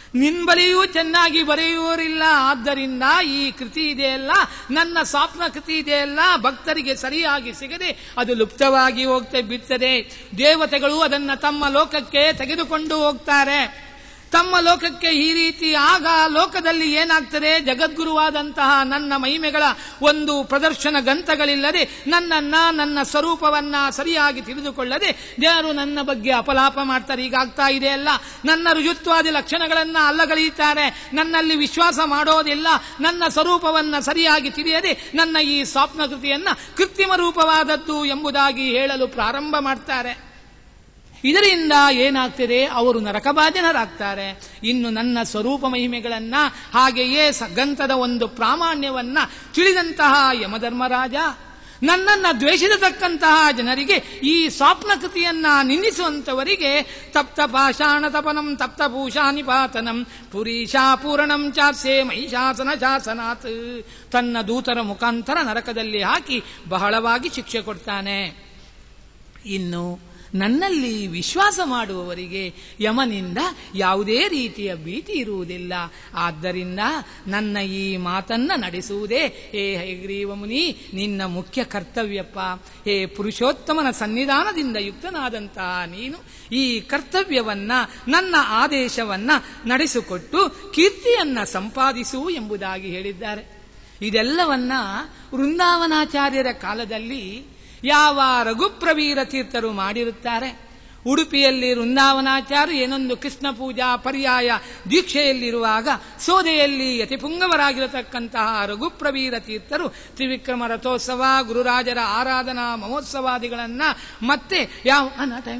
[SPEAKER 1] ನಿನ್ ಬಲಿಯೂ ಚೆನ್ನಾಗಿ ಬರೆಯುವರಿಲ್ಲ ಆದ್ದರಿಂದ ಈ ಕೃತಿ ಇದೆಯಲ್ಲ ನನ್ನ ಸ್ವಪ್ನ ಕೃತಿ ಇದೆಯಲ್ಲ ಭಕ್ತರಿಗೆ ಸರಿಯಾಗಿ ಸಿಗದೆ ಅದು ಲುಪ್ತವಾಗಿ ಹೋಗ್ತಾ ಬಿಡ್ತದೆ ದೇವತೆಗಳು ಅದನ್ನ ತಮ್ಮ ಲೋಕಕ್ಕೆ ತೆಗೆದುಕೊಂಡು ಹೋಗ್ತಾರೆ ತಮ್ಮ ಲೋಕಕ್ಕೆ ಈ ರೀತಿ ಆಗ ಲೋಕದಲ್ಲಿ ಏನಾಗ್ತದೆ ಜಗದ್ಗುರುವಾದಂತಹ ನನ್ನ ಮಹಿಮೆಗಳ ಒಂದು ಪ್ರದರ್ಶನ ಗಂತಗಳಿಲ್ಲದೆ ನನ್ನನ್ನ ನನ್ನ ಸ್ವರೂಪವನ್ನ ಸರಿಯಾಗಿ ತಿಳಿದುಕೊಳ್ಳದೆ ಜನರು ನನ್ನ ಬಗ್ಗೆ ಅಪಲಾಪ ಮಾಡ್ತಾರೆ ಈಗಾಗ್ತಾ ಇದೆ ಅಲ್ಲ ನನ್ನ ರುಜುತ್ವಾದಿ ಲಕ್ಷಣಗಳನ್ನ ಅಲ್ಲಗಳೆಯುತ್ತಾರೆ ನನ್ನಲ್ಲಿ ವಿಶ್ವಾಸ ಮಾಡೋದಿಲ್ಲ ನನ್ನ ಸ್ವರೂಪವನ್ನ ಸರಿಯಾಗಿ ತಿಳಿಯದೆ ನನ್ನ ಈ ಸ್ವಪ್ನ ಕೃತಿಯನ್ನ ಕೃತ್ರಿಮ ರೂಪವಾದದ್ದು ಎಂಬುದಾಗಿ ಹೇಳಲು ಪ್ರಾರಂಭ ಮಾಡ್ತಾರೆ ಇದರಿಂದ ಏನಾಗ್ತದೆ ಅವರು ನರಕಭಾಜನರಾಗ್ತಾರೆ ಇನ್ನು ನನ್ನ ಸ್ವರೂಪ ಮಹಿಮೆಗಳನ್ನ ಹಾಗೆಯೇ ಗಂತದ ಒಂದು ಪ್ರಾಮಾಣ್ಯವನ್ನ ತಿಳಿದಂತಹ ಯಮಧರ್ಮರಾಜ ನನ್ನನ್ನ ದ್ವೇಷಿಸತಕ್ಕಂತಹ ಜನರಿಗೆ ಈ ಸ್ವಪ್ನ ಕೃತಿಯನ್ನ ನಿಂದಿಸುವಂತವರಿಗೆ ತಪ್ತ ಪಾಷಾಣ ತಪನಂ ತಪ್ತ ಭೂಷಾನಿಪಾತನಂ ಪುರೀಶಾ ಪೂರಣಂ ಚಾಸ್ಯೆ ಮಹಿಷಾಸನ ಶಾಸನಾತ್ ತನ್ನ ದೂತರ ಮುಖಾಂತರ ನರಕದಲ್ಲಿ ಹಾಕಿ ಬಹಳವಾಗಿ ಶಿಕ್ಷೆ ಕೊಡ್ತಾನೆ ಇನ್ನು ನನ್ನಲ್ಲಿ ವಿಶ್ವಾಸ ಮಾಡುವವರಿಗೆ ಯಮನಿಂದ ಯಾವುದೇ ರೀತಿಯ ಭೀತಿ ಇರುವುದಿಲ್ಲ ಆದ್ದರಿಂದ ನನ್ನ ಈ ಮಾತನ್ನ ನಡೆಸುವುದೇ ಹೇ ಹೈಗ್ರೀವ ಮುನಿ ನಿನ್ನ ಮುಖ್ಯ ಕರ್ತವ್ಯಪ್ಪ ಹೇ ಪುರುಷೋತ್ತಮನ ಸನ್ನಿಧಾನದಿಂದ ಯುಕ್ತನಾದಂತಹ ನೀನು ಈ ಕರ್ತವ್ಯವನ್ನ ನನ್ನ ಆದೇಶವನ್ನ ನಡೆಸಿಕೊಟ್ಟು ಕೀರ್ತಿಯನ್ನ ಸಂಪಾದಿಸು ಎಂಬುದಾಗಿ ಹೇಳಿದ್ದಾರೆ ಇದೆಲ್ಲವನ್ನ ವೃಂದಾವನಾಚಾರ್ಯರ ಕಾಲದಲ್ಲಿ ಯಾವ ರಘುಪ್ರವೀರ ತೀರ್ಥರು ಮಾಡಿರುತ್ತಾರೆ ಉಡುಪಿಯಲ್ಲಿ ವೃಂದಾವನಾಚಾರ್ಯ ಏನೊಂದು ಕೃಷ್ಣ ಪೂಜಾ ಪರ್ಯಾಯ ದೀಕ್ಷೆಯಲ್ಲಿರುವಾಗ ಸೋದೆಯಲ್ಲಿ ಯತಿಪುಂಗವರಾಗಿರತಕ್ಕಂತಹ ರಘುಪ್ರವೀರ ತೀರ್ಥರು ತ್ರಿವಿಕ್ರಮ ರಥೋತ್ಸವ ಗುರುರಾಜರ ಆರಾಧನಾ ಮಹೋತ್ಸವಾದಿಗಳನ್ನ ಮತ್ತೆ ಯಾವ ಅನ್ನ ಟೈಮ್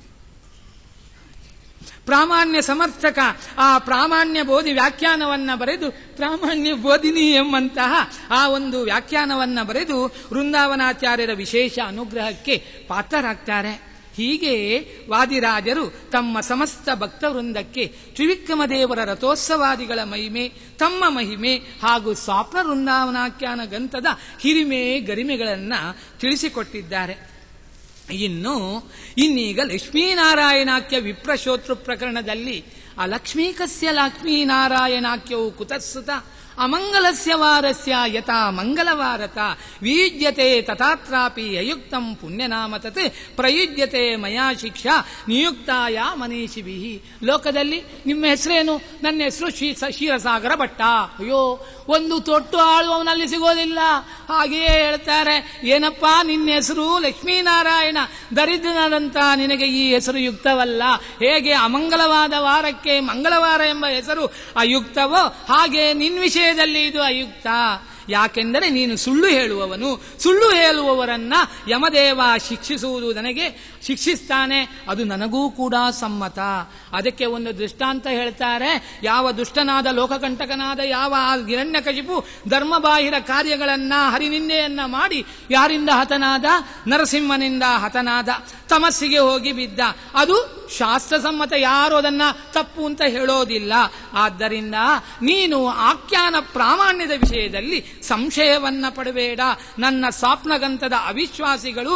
[SPEAKER 1] ಪ್ರಾಮಾಣ್ಯ ಸಮರ್ಥಕ ಆ ಪ್ರಾಮಾಣ್ಯ ಬೋಧಿ ವ್ಯಾಖ್ಯಾನವನ್ನ ಬರೆದು ಪ್ರಾಮಾಣ್ಯ ಬೋಧಿನಿ ಎಂಬಂತಹ ಆ ಒಂದು ವ್ಯಾಖ್ಯಾನವನ್ನ ಬರೆದು ವೃಂದಾವನಾಚಾರ್ಯರ ವಿಶೇಷ ಅನುಗ್ರಹಕ್ಕೆ ಪಾತ್ರರಾಗ್ತಾರೆ ಹೀಗೆ ವಾದಿರಾಜರು ತಮ್ಮ ಸಮಸ್ತ ಭಕ್ತವೃಂದಕ್ಕೆ ತ್ರಿವಿಕ್ರಮ ದೇವರ ರಥೋತ್ಸವಾದಿಗಳ ಮಹಿಮೆ ತಮ್ಮ ಮಹಿಮೆ ಹಾಗೂ ಸ್ವಾಪ್ನ ವೃಂದಾವನಾಖ್ಯಾನ ಗಂತದ ಹಿರಿಮೆ ಗರಿಮೆಗಳನ್ನ ತಿಳಿಸಿಕೊಟ್ಟಿದ್ದಾರೆ ಇನ್ನು ಇನ್ನೀಗ ಲಕ್ಷ್ಮೀನಾರಾಯಣಾಖ್ಯ ವಿಪ್ರಶೋತೃ ಪ್ರಕರಣದಲ್ಲಿ ಅಲಕ್ಷ್ಮೀಕಸ್ಯ ಲಕ್ಷ್ಮೀನಾರಾಯಣಾಖ್ಯವು ಕುತಸ್ಸುತ ಅಮಂಗಲಸ್ಯ ವಾರಸ್ಯ ಯಥಾ ಮಂಗಲವಾರತ ವೀಜ್ಯತೆ ತಥಾತ್ರಾಪಿ ಅಯುಕ್ತಂ ಪುಣ್ಯನಾಮ ತತ್ ಪ್ರಯುಜ್ಯತೆ ಮಯಾ ಶಿಕ್ಷಾ ನಿಯುಕ್ತಾಯ ಮನೀಷಿಭಿ ಲೋಕದಲ್ಲಿ ನಿಮ್ಮ ಹೆಸರೇನು ನನ್ನ ಹೆಸರು ಕ್ಷೀರಸಾಗರ ಭಟ್ಟ ಅಯ್ಯೋ ಒಂದು ತೊಟ್ಟು ಆಳುವವನಲ್ಲಿ ಸಿಗೋದಿಲ್ಲ ಹಾಗೆಯೇ ಹೇಳ್ತಾರೆ ಏನಪ್ಪ ನಿನ್ನ ಹೆಸರು ಲಕ್ಷ್ಮೀನಾರಾಯಣ ದರಿದ್ರನಾದಂತ ನಿನಗೆ ಈ ಹೆಸರು ಯುಕ್ತವಲ್ಲ ಹೇಗೆ ಅಮಂಗಲವಾದ ವಾರಕ್ಕೆ ಮಂಗಳವಾರ ಎಂಬ ಹೆಸರು ಅಯುಕ್ತವೋ ಹಾಗೆ ನಿನ್ ವಿಷಯದಲ್ಲಿ ಇದು ಅಯುಕ್ತ ಯಾಕೆಂದರೆ ನೀನು ಸುಳ್ಳು ಹೇಳುವವನು ಸುಳ್ಳು ಹೇಳುವವರನ್ನ ಯಮದೇವ ಶಿಕ್ಷಿಸುವುದು ನನಗೆ ಶಿಕ್ಷಿಸ್ತಾನೆ ಅದು ನನಗೂ ಕೂಡ ಸಮ್ಮತ ಅದಕ್ಕೆ ಒಂದು ದೃಷ್ಟಾಂತ ಹೇಳ್ತಾರೆ ಯಾವ ದುಷ್ಟನಾದ ಲೋಕಕಂಟಕನಾದ ಯಾವ ಗಿರಣ್ಯಕಶಿಪು ಧರ್ಮಬಾಹಿರ ಕಾರ್ಯಗಳನ್ನ ಹರಿನಿಂದೆಯನ್ನ ಮಾಡಿ ಯಾರಿಂದ ಹತನಾದ ನರಸಿಂಹನಿಂದ ಹತನಾದ ತಮಸ್ಸಿಗೆ ಹೋಗಿ ಬಿದ್ದ ಅದು ಶಾಸ್ತ್ರಸಮ್ಮತ ಯಾರು ಅದನ್ನ ತಪ್ಪು ಅಂತ ಹೇಳೋದಿಲ್ಲ ಆದ್ದರಿಂದ ನೀನು ಆಖ್ಯಾನ ಪ್ರಾಮಾಣ್ಯದ ವಿಷಯದಲ್ಲಿ ಸಂಶಯವನ್ನ ಪಡಬೇಡ ನನ್ನ ಸ್ವಪ್ನಗಂತದ ಅವಿಶ್ವಾಸಿಗಳು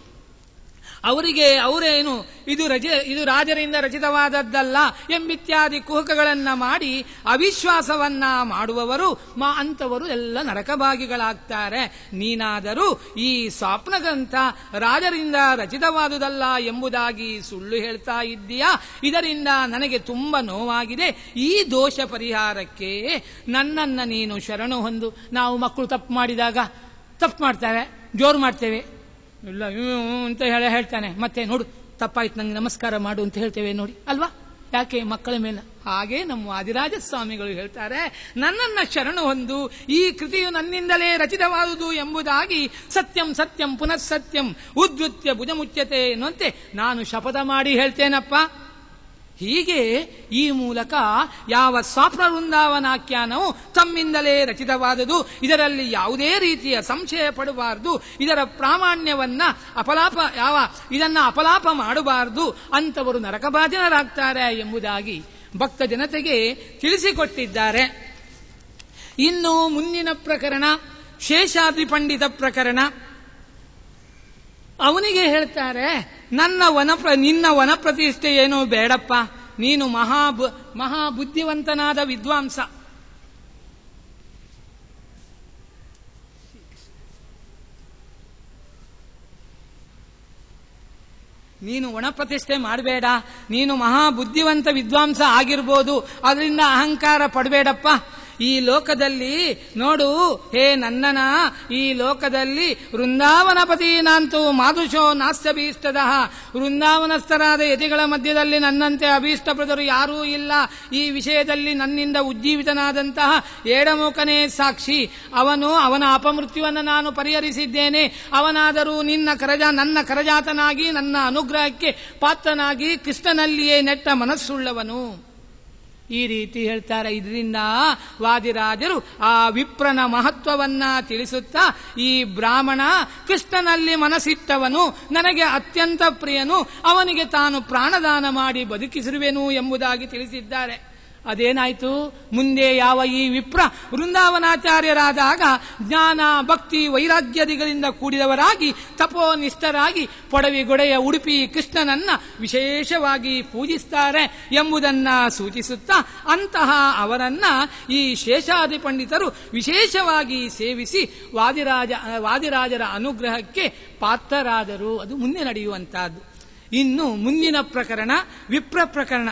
[SPEAKER 1] ಅವರಿಗೆ ಅವರೇನು ಇದು ರಜ ಇದು ರಾಜರಿಂದ ರಚಿತವಾದದ್ದಲ್ಲ ಎಂಬಿತ್ಯಾದಿ ಕುಹಕಗಳನ್ನ ಮಾಡಿ ಅವಿಶ್ವಾಸವನ್ನ ಮಾಡುವವರು ಮಾ ಅಂತವರು ಎಲ್ಲ ನರಕಭಾಗಿಗಳಾಗ್ತಾರೆ ನೀನಾದರೂ ಈ ಸ್ವಪ್ನಗ್ರಂಥ ರಾಜರಿಂದ ರಚಿತವಾದುದಲ್ಲ ಎಂಬುದಾಗಿ ಸುಳ್ಳು ಹೇಳ್ತಾ ಇದ್ದೀಯಾ ಇದರಿಂದ ನನಗೆ ತುಂಬಾ ನೋವಾಗಿದೆ ಈ ದೋಷ ಪರಿಹಾರಕ್ಕೆ ನನ್ನನ್ನ ನೀನು ಶರಣು ಹೊಂದು ನಾವು ಮಕ್ಕಳು ತಪ್ಪು ಮಾಡಿದಾಗ ತಪ್ಪು ಮಾಡ್ತಾರೆ ಜೋರು ಮಾಡ್ತೇವೆ ಇಲ್ಲ ಅಂತ ಹೇಳಿ ಹೇಳ್ತಾನೆ ಮತ್ತೆ ನೋಡು ತಪ್ಪಾಯ್ತು ನಂಗೆ ನಮಸ್ಕಾರ ಮಾಡು ಅಂತ ಹೇಳ್ತೇವೆ ನೋಡಿ ಅಲ್ವಾ ಯಾಕೆ ಮಕ್ಕಳ ಮೇಲೆ ಹಾಗೆ ನಮ್ಮ ಆದಿರಾಜ ಸ್ವಾಮಿಗಳು ಹೇಳ್ತಾರೆ ನನ್ನನ್ನ ಶರಣು ಹೊಂದು ಈ ಕೃತಿಯು ನನ್ನಿಂದಲೇ ರಚಿತವಾದುದು ಎಂಬುದಾಗಿ ಸತ್ಯಂ ಸತ್ಯಂ ಪುನಃ ಸತ್ಯಂ ಉದ್ವೃತ್ಯ ಭುಜಮುಚ್ಯತೆ ಎನ್ನುವಂತೆ ನಾನು ಶಪಥ ಮಾಡಿ ಹೇಳ್ತೇನಪ್ಪ ಹೀಗೆ ಈ ಮೂಲಕ ಯಾವ ಸ್ವಪ್ನ ವೃಂದಾವನಾಖ್ಯಾನವು ತಮ್ಮಿಂದಲೇ ರಚಿತವಾದುದು ಇದರಲ್ಲಿ ಯಾವುದೇ ರೀತಿಯ ಸಂಶಯ ಪಡಬಾರದು ಇದರ ಪ್ರಾಮಾಣ್ಯವನ್ನ ಅಪಲಾಪ ಯಾವ ಇದನ್ನ ಅಪಲಾಪ ಮಾಡಬಾರದು ಅಂತವರು ನರಕಭಾಜನರಾಗ್ತಾರೆ ಎಂಬುದಾಗಿ ಭಕ್ತ ಜನತೆಗೆ ತಿಳಿಸಿಕೊಟ್ಟಿದ್ದಾರೆ ಇನ್ನು ಮುಂದಿನ ಪ್ರಕರಣ ಶೇಷಾದ್ರಿ ಪಂಡಿತ ಪ್ರಕರಣ ಅವನಿಗೆ ಹೇಳ್ತಾರೆ ನನ್ನ ವನ ನಿನ್ನ ವನ ಪ್ರತಿಷ್ಠೆ ಏನೋ ಬೇಡಪ್ಪ ನೀನು ಮಹಾ ಮಹಾಬುದ್ಧಿವಂತನಾದ ವಿದ್ವಾಂಸ ನೀನು ಒಣಪ್ರತಿಷ್ಠೆ ಮಾಡಬೇಡ ನೀನು ಮಹಾಬುದ್ಧಿವಂತ ವಿದ್ವಾಂಸ ಆಗಿರ್ಬೋದು ಅದರಿಂದ ಅಹಂಕಾರ ಪಡಬೇಡಪ್ಪ ಈ ಲೋಕದಲ್ಲಿ ನೋಡು ಹೇ ನನ್ನನ ಈ ಲೋಕದಲ್ಲಿ ವೃಂದಾವನಪತಿ ನಾಂತು ಮಾದುಷೋ ನಾಸ್ಯಭೀಷ್ಟದ ವೃಂದಾವನಸ್ಥರಾದ ಯತಿಗಳ ಮಧ್ಯದಲ್ಲಿ ನನ್ನಂತೆ ಅಭೀಷ್ಟಪ್ರದರು ಯಾರೂ ಇಲ್ಲ ಈ ವಿಷಯದಲ್ಲಿ ನನ್ನಿಂದ ಉಜ್ಜೀವಿತನಾದಂತಹ ಏಡಮುಖನೇ ಸಾಕ್ಷಿ ಅವನು ಅವನ ಅಪಮೃತ್ಯುವನ್ನು ನಾನು ಪರಿಹರಿಸಿದ್ದೇನೆ ಅವನಾದರೂ ನಿನ್ನ ಕರಜ ನನ್ನ ಕರಜಾತನಾಗಿ ನನ್ನ ಅನುಗ್ರಹಕ್ಕೆ ಪಾತ್ರನಾಗಿ ಕೃಷ್ಣನಲ್ಲಿಯೇ ನೆಟ್ಟ ಮನಸ್ಸುಳ್ಳವನು ಈ ರೀತಿ ಹೇಳ್ತಾರೆ ಇದರಿಂದ ವಾದಿರಾಜರು ಆ ವಿಪ್ರನ ಮಹತ್ವವನ್ನ ತಿಳಿಸುತ್ತಾ ಈ ಬ್ರಾಹ್ಮಣ ಕೃಷ್ಣನಲ್ಲಿ ಮನಸ್ಸಿಟ್ಟವನು ನನಗೆ ಅತ್ಯಂತ ಪ್ರಿಯನು ಅವನಿಗೆ ತಾನು ಪ್ರಾಣದಾನ ಮಾಡಿ ಬದುಕಿಸಿರುವೆನು ಎಂಬುದಾಗಿ ತಿಳಿಸಿದ್ದಾರೆ ಅದೇನಾಯ್ತು ಮುಂದೆ ಯಾವ ಈ ವಿಪ್ರ ವೃಂದಾವನಾಚಾರ್ಯರಾದಾಗ ಜ್ಞಾನ ಭಕ್ತಿ ವೈರಾಗ್ಯದಿಗಳಿಂದ ಕೂಡಿದವರಾಗಿ ತಪೋನಿಷ್ಠರಾಗಿ ಪೊಡವಿಗೊಡೆಯ ಉಡುಪಿ ಕೃಷ್ಣನನ್ನ ವಿಶೇಷವಾಗಿ ಪೂಜಿಸ್ತಾರೆ ಎಂಬುದನ್ನ ಸೂಚಿಸುತ್ತಾ ಅಂತಹ ಅವರನ್ನ ಈ ಶೇಷಾದಿ ಪಂಡಿತರು ವಿಶೇಷವಾಗಿ ಸೇವಿಸಿ ವಾದಿರಾಜ ವಾದಿರಾಜರ ಅನುಗ್ರಹಕ್ಕೆ ಪಾತ್ರರಾದರು ಅದು ಮುಂದೆ ನಡೆಯುವಂತಹದ್ದು ಇನ್ನು ಮುಂದಿನ ಪ್ರಕರಣ ವಿಪ್ರ ಪ್ರಕರಣ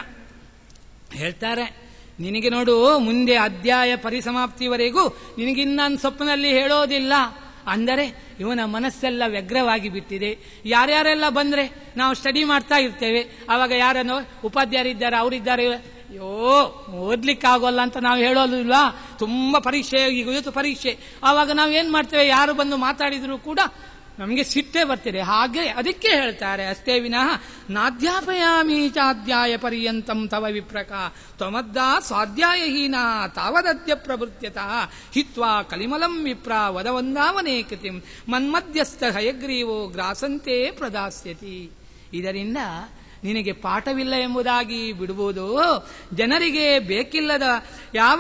[SPEAKER 1] ಹೇಳ್ತಾರೆ ನಿನಗೆ ನೋಡು ಮುಂದೆ ಅಧ್ಯಾಯ ಪರಿಸಮಾಪ್ತಿವರೆಗೂ ನಿನಗಿನ್ನೊಂದು ಸ್ವಪ್ನಲ್ಲಿ ಹೇಳೋದಿಲ್ಲ ಅಂದರೆ ಇವನ ಮನಸ್ಸೆಲ್ಲ ವ್ಯಗ್ರವಾಗಿ ಬಿಟ್ಟಿದೆ ಯಾರ್ಯಾರೆಲ್ಲ ಬಂದ್ರೆ ನಾವು ಸ್ಟಡಿ ಮಾಡ್ತಾ ಇರ್ತೇವೆ ಅವಾಗ ಯಾರನ್ನೋ ಉಪಾಧ್ಯಾಯರಿದ್ದಾರೆ ಅವರಿದ್ದಾರೆ ಅಯ್ಯೋ ಓದ್ಲಿಕ್ಕಾಗೋಲ್ಲ ಅಂತ ನಾವು ಹೇಳೋದಿಲ್ವಾ ತುಂಬಾ ಪರೀಕ್ಷೆ ಈಗ ಇವತ್ತು ಪರೀಕ್ಷೆ ಆವಾಗ ನಾವು ಏನ್ ಮಾಡ್ತೇವೆ ಯಾರು ಬಂದು ಮಾತಾಡಿದ್ರು ಕೂಡ ನಮಗೆ ಸಿಟ್ಟೆ ಬರ್ತಿದೆ ಹಾಗೆ ಅದಕ್ಕೆ ಹೇಳ್ತಾರೆ ಅಷ್ಟೇ ವಿನಃ ನಾಧ್ಯಾಪಯಾಮಿ ಚಾಧ್ಯಾಯ ಪರ್ಯಂತಂ ತವ ವಿಪ್ರಕ ತ್ವಮದ್ದ ಸ್ವಾಧ್ಯಾಯಹೀನ ತಾವದದ್ಯ ಪ್ರವೃತ್ಯತಃ ಹಿತ್ವಾ ಕಲಿಮಲಂ ವಿಪ್ರ ವದವಂದಾವನೇ ಕೃತಿಂ ಮನ್ಮಧ್ಯಸ್ಥ ಹಯಗ್ರೀವೋ ಗ್ರಾಸಂತೆ ಪ್ರದಾಸ್ಯತಿ ಇದರಿಂದ ನಿನಗೆ ಪಾಠವಿಲ್ಲ ಎಂಬುದಾಗಿ ಬಿಡುವುದು ಜನರಿಗೆ ಬೇಕಿಲ್ಲದ ಯಾವ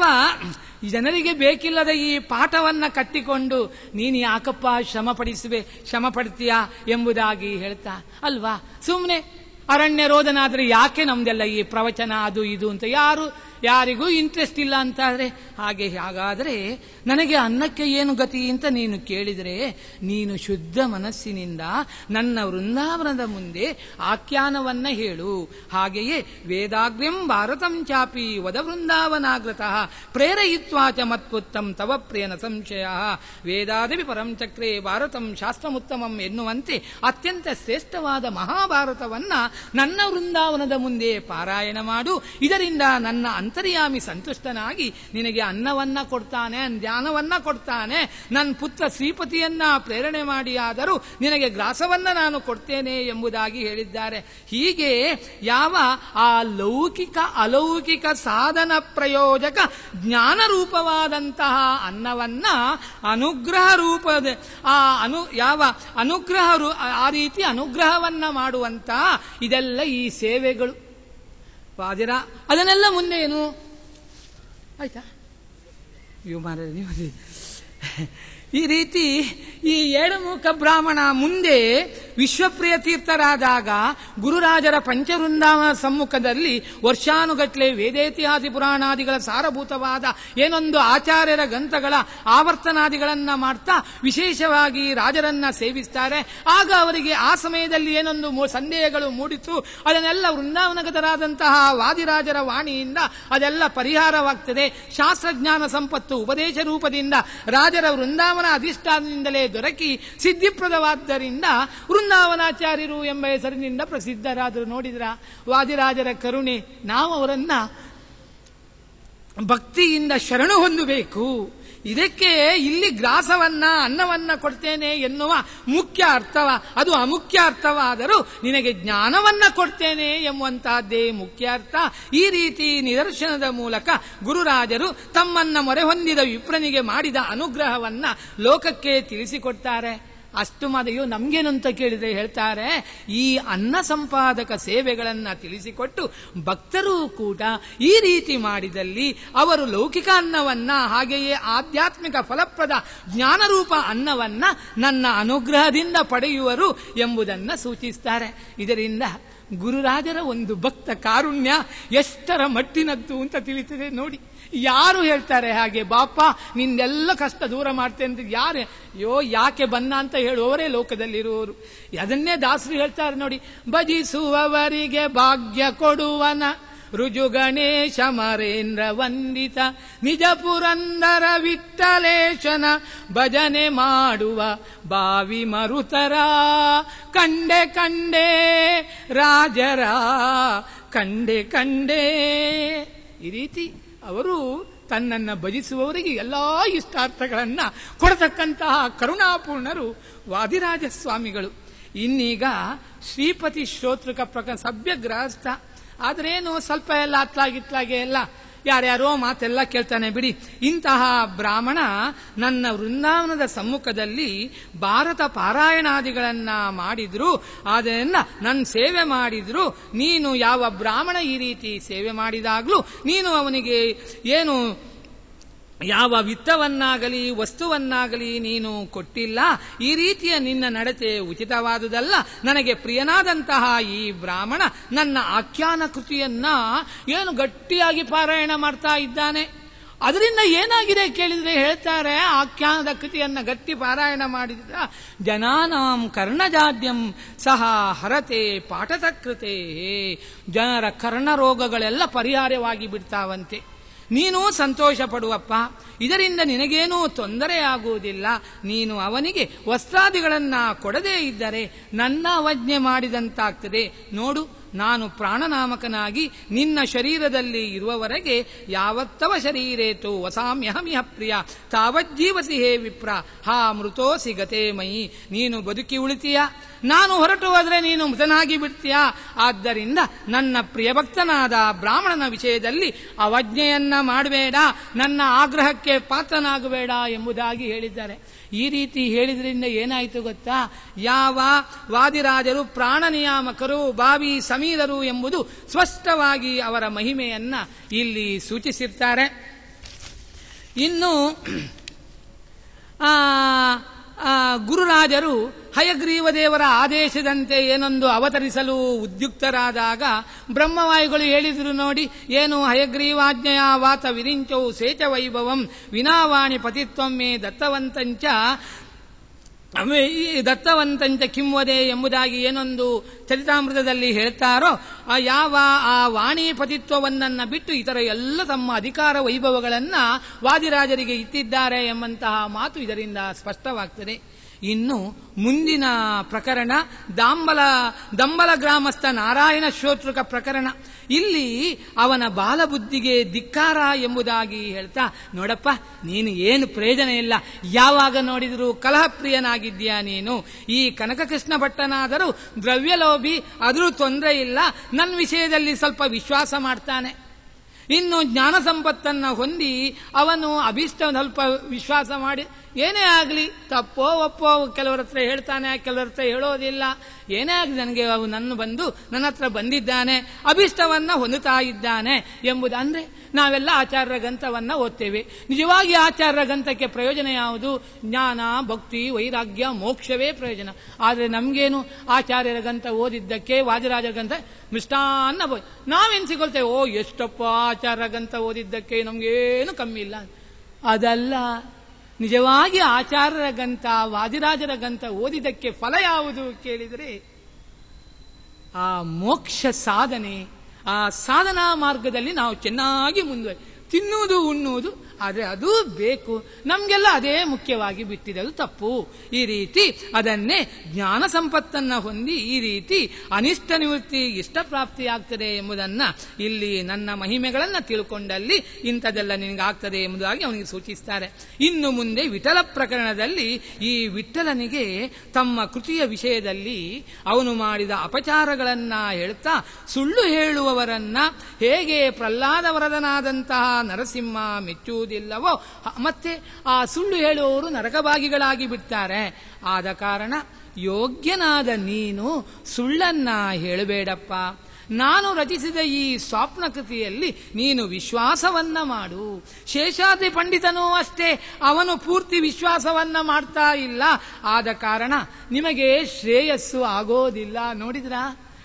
[SPEAKER 1] ಜನರಿಗೆ ಬೇಕಿಲ್ಲದ ಈ ಪಾಠವನ್ನ ಕಟ್ಟಿಕೊಂಡು ನೀನು ಯಾಕಪ್ಪ ಶ್ರಮ ಪಡಿಸುವೆ ಶ್ರಮ ಪಡ್ತೀಯಾ ಎಂಬುದಾಗಿ ಹೇಳ್ತಾ ಅಲ್ವಾ ಸುಮ್ಮನೆ ಅರಣ್ಯ ರೋಧನಾದ್ರೆ ಯಾಕೆ ನಮ್ದೆಲ್ಲ ಈ ಪ್ರವಚನ ಅದು ಇದು ಅಂತ ಯಾರು ಯಾರಿಗೂ ಇಂಟ್ರೆಸ್ಟ್ ಇಲ್ಲ ಅಂತ ಆದ್ರೆ ಹಾಗೆ ಹಾಗಾದರೆ ನನಗೆ ಅನ್ನಕ್ಕೆ ಏನು ಗತಿ ಅಂತ ನೀನು ಕೇಳಿದರೆ ನೀನು ಶುದ್ಧ ಮನಸ್ಸಿನಿಂದ ನನ್ನ ವೃಂದಾವನದ ಮುಂದೆ ಆಖ್ಯಾನವನ್ನ ಹೇಳು ಹಾಗೆಯೇ ವೇದಾಗ್ರ್ಯಂ ಭಾರತಂ ಚಾಪಿ ವದ ವೃಂದಾವನಾಗ್ರತಃ ಪ್ರೇರಯಿತ್ವಾ ಚ ಮತ್ಪುತ್ತಂ ತವ ಪ್ರಿಯನ ಸಂಶಯ ವೇದಾದವಿ ಪರಂ ಚಕ್ರೆ ಭಾರತಂ ಶಾಸ್ತ್ರಮುತ್ತಮಂ ಎನ್ನುವಂತೆ ಅತ್ಯಂತ ಶ್ರೇಷ್ಠವಾದ ಮಹಾಭಾರತವನ್ನ ನನ್ನ ವೃಂದಾವನದ ಮುಂದೆ ಪಾರಾಯಣ ಮಾಡು ಇದರಿಂದ ನನ್ನ ಅಂತರ್ಯಾಮಿ ಸಂತುಷ್ಟನಾಗಿ ನಿನಗೆ ಅನ್ನವನ್ನ ಕೊಡ್ತಾನೆ ಧ್ಯಾನವನ್ನ ಕೊಡ್ತಾನೆ ನನ್ನ ಪುತ್ರ ಶ್ರೀಪತಿಯನ್ನ ಪ್ರೇರಣೆ ಮಾಡಿ ಆದರೂ ನಿನಗೆ ಗ್ರಾಸವನ್ನ ನಾನು ಕೊಡ್ತೇನೆ ಎಂಬುದಾಗಿ ಹೇಳಿದ್ದಾರೆ ಹೀಗೆ ಯಾವ ಆ ಲೌಕಿಕ ಅಲೌಕಿಕ ಸಾಧನ ಪ್ರಯೋಜಕ ಜ್ಞಾನ ರೂಪವಾದಂತಹ ಅನ್ನವನ್ನ ಅನುಗ್ರಹ ರೂಪದ ಆ ಅನು ಯಾವ ಅನುಗ್ರಹ ರೂ- ಆ ರೀತಿ ಅನುಗ್ರಹವನ್ನ ಮಾಡುವಂತ ಇದೆಲ್ಲ ಈ ಸೇವೆಗಳು ವಾದಿರ ಅದನ್ನೆಲ್ಲ ಮುಂದೆ ಏನು ಆಯ್ತಾ ಅಯ್ಯೋ ಮಾರ್ರೆ, ನೀವು ಈ ರೀತಿ ಈ ಏಳುಮುಖ ಬ್ರಾಹ್ಮಣ ಮುಂದೆ ವಿಶ್ವಪ್ರಿಯ ತೀರ್ಥರಾದಾಗ ಗುರುರಾಜರ ಪಂಚವೃಂದಾವನ ಸಮ್ಮುಖದಲ್ಲಿ ವರ್ಷಾನುಗಟ್ಲೆ ವೇದೇತಿಹಾಸಿ ಪುರಾಣಾದಿಗಳ ಸಾರಭೂತವಾದ ಏನೊಂದು ಆಚಾರ್ಯರ ಗ್ರಂಥಗಳ ಆವರ್ತನಾದಿಗಳನ್ನ ಮಾಡ್ತಾ ವಿಶೇಷವಾಗಿ ರಾಜರನ್ನ ಸೇವಿಸ್ತಾರೆ ಆಗ ಅವರಿಗೆ ಆ ಸಮಯದಲ್ಲಿ ಏನೊಂದು ಮೂ- ಸಂದೇಹಗಳು ಮೂಡಿತು ಅದನ್ನೆಲ್ಲ ವೃಂದಾವನಗತರಾದಂತಹ ವಾದಿರಾಜರ ವಾಣಿಯಿಂದ ಅದೆಲ್ಲ ಪರಿಹಾರವಾಗ್ತದೆ ಶಾಸ್ತ್ರಜ್ಞಾನ ಸಂಪತ್ತು ಉಪದೇಶ ರೂಪದಿಂದ ರಾಜರ ವೃಂದಾವನ ಅಧಿಷ್ಠಾನದಿಂದಲೇ ದೊರಕಿ ಸಿದ್ಧಿಪ್ರದವಾದ್ದರಿಂದ ವೃಂದಾವನಾಚಾರ್ಯರು ಎಂಬ ಹೆಸರಿನಿಂದ ಪ್ರಸಿದ್ಧರಾದರು ನೋಡಿದ್ರ ವಾದಿರಾಜರ ಕರುಣೆ ನಾವು ಅವರನ್ನ ಭಕ್ತಿಯಿಂದ ಶರಣು ಹೊಂದಬೇಕು ಇದಕ್ಕೆ ಇಲ್ಲಿ ಗ್ರಾಸವನ್ನ ಅನ್ನವನ್ನ ಕೊಡ್ತೇನೆ ಎನ್ನುವ ಮುಖ್ಯ ಅರ್ಥವ ಅದು ಅಮುಖ್ಯ ಅರ್ಥವಾದರೂ ನಿನಗೆ ಜ್ಞಾನವನ್ನ ಕೊಡ್ತೇನೆ ಎಂಬುವಂತಹದ್ದೇ ಮುಖ್ಯ ಅರ್ಥ ಈ ರೀತಿ ನಿದರ್ಶನದ ಮೂಲಕ ಗುರುರಾಜರು ತಮ್ಮನ್ನ ಮೊರೆ ಹೊಂದಿದ ವಿಪ್ರನಿಗೆ ಮಾಡಿದ ಅನುಗ್ರಹವನ್ನ ಲೋಕಕ್ಕೆ ತಿಳಿಸಿಕೊಡ್ತಾರೆ ಅಷ್ಟು ಮದೆಯು ನಮ್ಗೇನು ಅಂತ ಕೇಳಿದ್ರೆ ಹೇಳ್ತಾರೆ ಈ ಅನ್ನ ಸಂಪಾದಕ ಸೇವೆಗಳನ್ನ ತಿಳಿಸಿಕೊಟ್ಟು ಭಕ್ತರೂ ಕೂಡ ಈ ರೀತಿ ಮಾಡಿದಲ್ಲಿ ಅವರು ಲೌಕಿಕ ಅನ್ನವನ್ನ ಹಾಗೆಯೇ ಆಧ್ಯಾತ್ಮಿಕ ಫಲಪ್ರದ ಜ್ಞಾನರೂಪ ಅನ್ನವನ್ನ ನನ್ನ ಅನುಗ್ರಹದಿಂದ ಪಡೆಯುವರು ಎಂಬುದನ್ನ ಸೂಚಿಸ್ತಾರೆ ಇದರಿಂದ ಗುರುರಾಜರ ಒಂದು ಭಕ್ತ ಕಾರುಣ್ಯ ಎಷ್ಟರ ಮಟ್ಟಿನದ್ದು ಅಂತ ತಿಳಿತದೆ ನೋಡಿ ಯಾರು ಹೇಳ್ತಾರೆ ಹಾಗೆ ಬಾಪ ನಿಂದೆಲ್ಲ ಕಷ್ಟ ದೂರ ಮಾಡ್ತೇನೆ ಅಂತ ಯಾರು ಅಯ್ಯೋ ಯಾಕೆ ಬನ್ನ ಅಂತ ಹೇಳುವವರೇ ಲೋಕದಲ್ಲಿರುವವರು ಅದನ್ನೇ ದಾಸರು ಹೇಳ್ತಾರೆ ನೋಡಿ ಭಜಿಸುವವರಿಗೆ ಭಾಗ್ಯ ಕೊಡುವನ ರುಜು ಗಣೇಶ ಮರೇಂದ್ರ ವಂದಿತ ನಿಜ ಪುರಂದರ ವಿಠಲೇಶನ ಭಜನೆ ಮಾಡುವ ಬಾವಿ ಮರುತರ ಕಂಡೆ ಕಂಡೆ ರಾಜರ ಕಂಡೆ ಕಂಡೆ ಈ ರೀತಿ ಅವರು ತನ್ನನ್ನ ಭಜಿಸುವವರಿಗೆ ಎಲ್ಲಾ ಇಷ್ಟಾರ್ಥಗಳನ್ನ ಕೊಡತಕ್ಕಂತಹ ಕರುಣಾಪೂರ್ಣರು ವಾದಿರಾಜ ಸ್ವಾಮಿಗಳು ಇನ್ನೀಗ ಶ್ರೀಪತಿ ಶ್ರೋತೃಕ ಪ್ರಕ ಸಭ್ಯ ಗೃಹಸ್ಥ ಆದ್ರೇನು ಸ್ವಲ್ಪ ಎಲ್ಲ ಅತ್ಲಾಗಿತ್ಲಾಗೆ ಎಲ್ಲ ಯಾರ್ಯಾರೋ ಮಾತೆಲ್ಲ ಕೇಳ್ತಾನೆ ಬಿಡಿ ಇಂತಹ ಬ್ರಾಹ್ಮಣ ನನ್ನ ವೃಂದಾವನದ ಸಮ್ಮುಖದಲ್ಲಿ ಭಾರತ ಪಾರಾಯಣಾದಿಗಳನ್ನ ಮಾಡಿದ್ರು ಅದನ್ನ ನನ್ನ ಸೇವೆ ಮಾಡಿದ್ರು ನೀನು ಯಾವ ಬ್ರಾಹ್ಮಣ ಈ ರೀತಿ ಸೇವೆ ಮಾಡಿದಾಗ್ಲೂ ನೀನು ಅವನಿಗೆ ಏನು ಯಾವ ವಿತ್ತವನ್ನಾಗಲಿ ವಸ್ತುವನ್ನಾಗಲಿ ನೀನು ಕೊಟ್ಟಿಲ್ಲ ಈ ರೀತಿಯ ನಿನ್ನ ನಡತೆ ಉಚಿತವಾದುದಲ್ಲ ನನಗೆ ಪ್ರಿಯನಾದಂತಹ ಈ ಬ್ರಾಹ್ಮಣ ನನ್ನ ಆಖ್ಯಾನ ಕೃತಿಯನ್ನ ಏನು ಗಟ್ಟಿಯಾಗಿ ಪಾರಾಯಣ ಮಾಡ್ತಾ ಇದ್ದಾನೆ ಅದರಿಂದ ಏನಾಗಿದೆ ಕೇಳಿದ್ರೆ ಹೇಳ್ತಾರೆ ಆಖ್ಯಾನದ ಕೃತಿಯನ್ನ ಗಟ್ಟಿ ಪಾರಾಯಣ ಮಾಡಿದ್ರ ಜನಾನಾಂ ಕರ್ಣಜಾಡ್ಯಂ ಸಹ ಹರತೆ ಪಾಠತಕೃತೆ ಜನರ ಕರ್ಣರೋಗಗಳೆಲ್ಲ ಪರಿಹಾರವಾಗಿ ಬಿಡ್ತಾವಂತೆ ನೀನು ಸಂತೋಷ ಪಡುವಪ್ಪ ಇದರಿಂದ ನಿನಗೇನೂ ತೊಂದರೆ ಆಗುವುದಿಲ್ಲ ನೀನು ಅವನಿಗೆ ವಸ್ತ್ರಾದಿಗಳನ್ನ ಕೊಡದೇ ಇದ್ದರೆ ನನ್ನ ಅವಜ್ಞೆ ಮಾಡಿದಂತಾಗ್ತದೆ ನೋಡು ನಾನು ಪ್ರಾಣನಾಮಕನಾಗಿ ನಿನ್ನ ಶರೀರದಲ್ಲಿ ಇರುವವರೆಗೆ ಯಾವತ್ತವ ಶರೀರೇತು ವಸಾಮ್ಯಹಮಿಹ ಪ್ರಿಯ ತಾವಜ್ಜೀವಸಿ ಹೇ ವಿಪ್ರ ಹಾ ಮೃತೋಸಿ ಗತೇ ಮಯಿ ನೀನು ಬದುಕಿ ಉಳಿತೀಯ ನಾನು ಹೊರಟು ಹೋದ್ರೆ ನೀನು ಮೃತನಾಗಿ ಬಿಡ್ತೀಯ ಆದ್ದರಿಂದ ನನ್ನ ಪ್ರಿಯಭಕ್ತನಾದ ಬ್ರಾಹ್ಮಣನ ವಿಷಯದಲ್ಲಿ ಅವಜ್ಞೆಯನ್ನ ಮಾಡಬೇಡ ನನ್ನ ಆಗ್ರಹಕ್ಕೆ ಪಾತ್ರನಾಗಬೇಡ ಎಂಬುದಾಗಿ ಹೇಳಿದ್ದಾರೆ ಈ ರೀತಿ ಹೇಳಿದ್ರಿಂದ ಏನಾಯಿತು ಗೊತ್ತಾ ಯಾವ ವಾದಿರಾಜರು ಪ್ರಾಣ ನಿಯಾಮಕರು ಬಾವಿ ಸಮೀರರು ಎಂಬುದು ಸ್ಪಷ್ಟವಾಗಿ ಅವರ ಮಹಿಮೆಯನ್ನ ಇಲ್ಲಿ ಸೂಚಿಸಿರ್ತಾರೆ ಇನ್ನು ಆ ಆ, ಗುರುರಾಜರು ಹಯಗ್ರೀವ ದೇವರ ಆದೇಶದಂತೆ ಏನೊಂದು ಅವತರಿಸಲು ಉದ್ಯುಕ್ತರಾದಾಗ ಬ್ರಹ್ಮವಾಯುಗಳು ಹೇಳಿದ್ರು ನೋಡಿ ಏನು ಹಯಗ್ರೀವಾಜ್ಞೆಯ ವಾತ ವಿರಿಂಚೌ ಸೇಚ ವೈಭವಂ ವಿನಾವಾಣಿ ಪತಿತ್ವಮ್ಮೆ ದತ್ತವಂತಂಚ ಅವೇ ಈ ದತ್ತವಂತಂಚ ಕಿಂವದೆ ಎಂಬುದಾಗಿ ಏನೊಂದು ಚರಿತಾಮೃತದಲ್ಲಿ ಹೇಳ್ತಾರೋ ಆ ಯಾವ ಆ ವಾಣಿಪತಿತ್ವವನ್ನ ಬಿಟ್ಟು ಇತರ ಎಲ್ಲ ತಮ್ಮ ಅಧಿಕಾರ ವೈಭವಗಳನ್ನ ವಾದಿರಾಜರಿಗೆ ಇಟ್ಟಿದ್ದಾರೆ ಎಂಬಂತಹ ಮಾತು ಇದರಿಂದ ಸ್ಪಷ್ಟವಾಗ್ತದೆ ಇನ್ನು ಮುಂದಿನ ಪ್ರಕರಣ ದಾಂಬಲ ದಂಬಲ ಗ್ರಾಮಸ್ಥ ನಾರಾಯಣ ಶ್ರೋತೃಕ ಪ್ರಕರಣ ಇಲ್ಲಿ ಅವನ ಬಾಲಬುದ್ಧಿಗೆ ಧಿಕ್ಕಾರ ಎಂಬುದಾಗಿ ಹೇಳ್ತಾ ನೋಡಪ್ಪ ನೀನು ಏನು ಪ್ರಯೋಜನ ಇಲ್ಲ ಯಾವಾಗ ನೋಡಿದರೂ ಕಲಹಪ್ರಿಯನಾಗಿದ್ದೀಯಾ ನೀನು ಈ ಕನಕಕೃಷ್ಣ ಭಟ್ಟನಾದರೂ ದ್ರವ್ಯಲೋಭಿ ಆದರೂ ತೊಂದರೆ ಇಲ್ಲ ನನ್ನ ವಿಷಯದಲ್ಲಿ ಸ್ವಲ್ಪ ವಿಶ್ವಾಸ ಮಾಡ್ತಾನೆ ಇನ್ನು ಜ್ಞಾನ ಸಂಪತ್ತನ್ನ ಹೊಂದಿ ಅವನು ಅಭೀಷ್ಟ ಸ್ವಲ್ಪ ವಿಶ್ವಾಸ ಮಾಡಿ ಏನೇ ಆಗಲಿ ತಪ್ಪೋ ಒಪ್ಪೋ ಕೆಲವರ ಹತ್ರ ಹೇಳ್ತಾನೆ ಕೆಲವರ ಹತ್ರ ಹೇಳೋದಿಲ್ಲ ಏನೇ ಆಗಲಿ ನನಗೆ ಅವು ನನ್ನ ಬಂದು ನನ್ನ ಹತ್ರ ಬಂದಿದ್ದಾನೆ ಅಭೀಷ್ಟವನ್ನ ಹೊಂದುತ್ತಾ ಇದ್ದಾನೆ ಎಂಬುದು ಅಂದ್ರೆ ನಾವೆಲ್ಲ ಆಚಾರ್ಯರ ಗ್ರಂಥವನ್ನ ಓದ್ತೇವೆ ನಿಜವಾಗಿ ಆಚಾರ್ಯರ ಗ್ರಂಥಕ್ಕೆ ಪ್ರಯೋಜನ ಯಾವುದು ಜ್ಞಾನ ಭಕ್ತಿ ವೈರಾಗ್ಯ ಮೋಕ್ಷವೇ ಪ್ರಯೋಜನ ಆದರೆ ನಮಗೇನು ಆಚಾರ್ಯರ ಗ್ರಂಥ ಓದಿದ್ದಕ್ಕೆ ವಾದಿರಾಜರ ಗ್ರಂಥ ಮಿಷ್ಟಾನ್ನ ಭೋಜ ನಾವೆನ್ಸಿಕೊಳ್ತೇವೆ ಓ ಎಷ್ಟಪ್ಪ ಆಚಾರ್ಯರ ಗ್ರಂಥ ಓದಿದ್ದಕ್ಕೆ ನಮಗೇನು ಕಮ್ಮಿ ಇಲ್ಲ ಅದಲ್ಲ ನಿಜವಾಗಿ ಆಚಾರ್ಯರ ಗಂತ ವಾದಿರಾಜರ ಗಂತ ಓದಿದಕ್ಕೆ ಫಲ ಯಾವುದು ಕೇಳಿದರೆ ಆ ಮೋಕ್ಷ ಸಾಧನೆ ಆ ಸಾಧನಾ ಮಾರ್ಗದಲ್ಲಿ ನಾವು ಚೆನ್ನಾಗಿ ಮುಂದುವರಿ ತಿನ್ನುವುದು ಉಣ್ಣುವುದು ಆದರೆ ಅದು ಬೇಕು ನಮಗೆಲ್ಲ ಅದೇ ಮುಖ್ಯವಾಗಿ ಬಿಟ್ಟಿದೆ ಅದು ತಪ್ಪು ಈ ರೀತಿ ಅದನ್ನೇ ಜ್ಞಾನ ಸಂಪತ್ತನ್ನ ಹೊಂದಿ ಈ ರೀತಿ ಅನಿಷ್ಟ ನಿವೃತ್ತಿ ಇಷ್ಟ ಪ್ರಾಪ್ತಿಯಾಗ್ತದೆ ಎಂಬುದನ್ನ ಇಲ್ಲಿ ನನ್ನ ಮಹಿಮೆಗಳನ್ನ ತಿಳ್ಕೊಂಡಲ್ಲಿ ಇಂಥದೆಲ್ಲ ನಿನಗಾಗ್ತದೆ ಎಂಬುದಾಗಿ ಅವನಿಗೆ ಸೂಚಿಸ್ತಾರೆ ಇನ್ನು ಮುಂದೆ ವಿಠಲ ಪ್ರಕರಣದಲ್ಲಿ ಈ ವಿಠಲನಿಗೆ ತಮ್ಮ ಕೃತಿಯ ವಿಷಯದಲ್ಲಿ ಅವನು ಮಾಡಿದ ಅಪಚಾರಗಳನ್ನ ಹೇಳ್ತಾ ಸುಳ್ಳು ಹೇಳುವವರನ್ನ ಹೇಗೆ ಪ್ರಹ್ಲಾದ ವರದನಾದಂತಹ ನರಸಿಂಹ ಮೆಚ್ಚುವುದಿಲ್ಲವೋ ಹ- ಮತ್ತೆ ಆ ಸುಳ್ಳು ಹೇಳುವವರು ನರಕಭಾಗಿಗಳಾಗಿ ಬಿಡ್ತಾರೆ ಆದ ಕಾರಣ ಯೋಗ್ಯನಾದ ನೀನು ಸುಳ್ಳನ್ನ ಹೇಳಬೇಡಪ್ಪ ನಾನು ರಚಿಸಿದ ಈ ಸ್ವಪ್ನ ಕೃತಿಯಲ್ಲಿ ನೀನು ವಿಶ್ವಾಸವನ್ನ ಮಾಡು ಶೇಷಾದ್ರಿ ಪಂಡಿತನೂ ಅಷ್ಟೇ ಅವನು ಪೂರ್ತಿ ವಿಶ್ವಾಸವನ್ನ ಮಾಡ್ತಾ ಇಲ್ಲ ಆದ ಕಾರಣ ನಿಮಗೆ ಶ್ರೇಯಸ್ಸು ಆಗೋದಿಲ್ಲ ನೋಡಿದ್ರಾ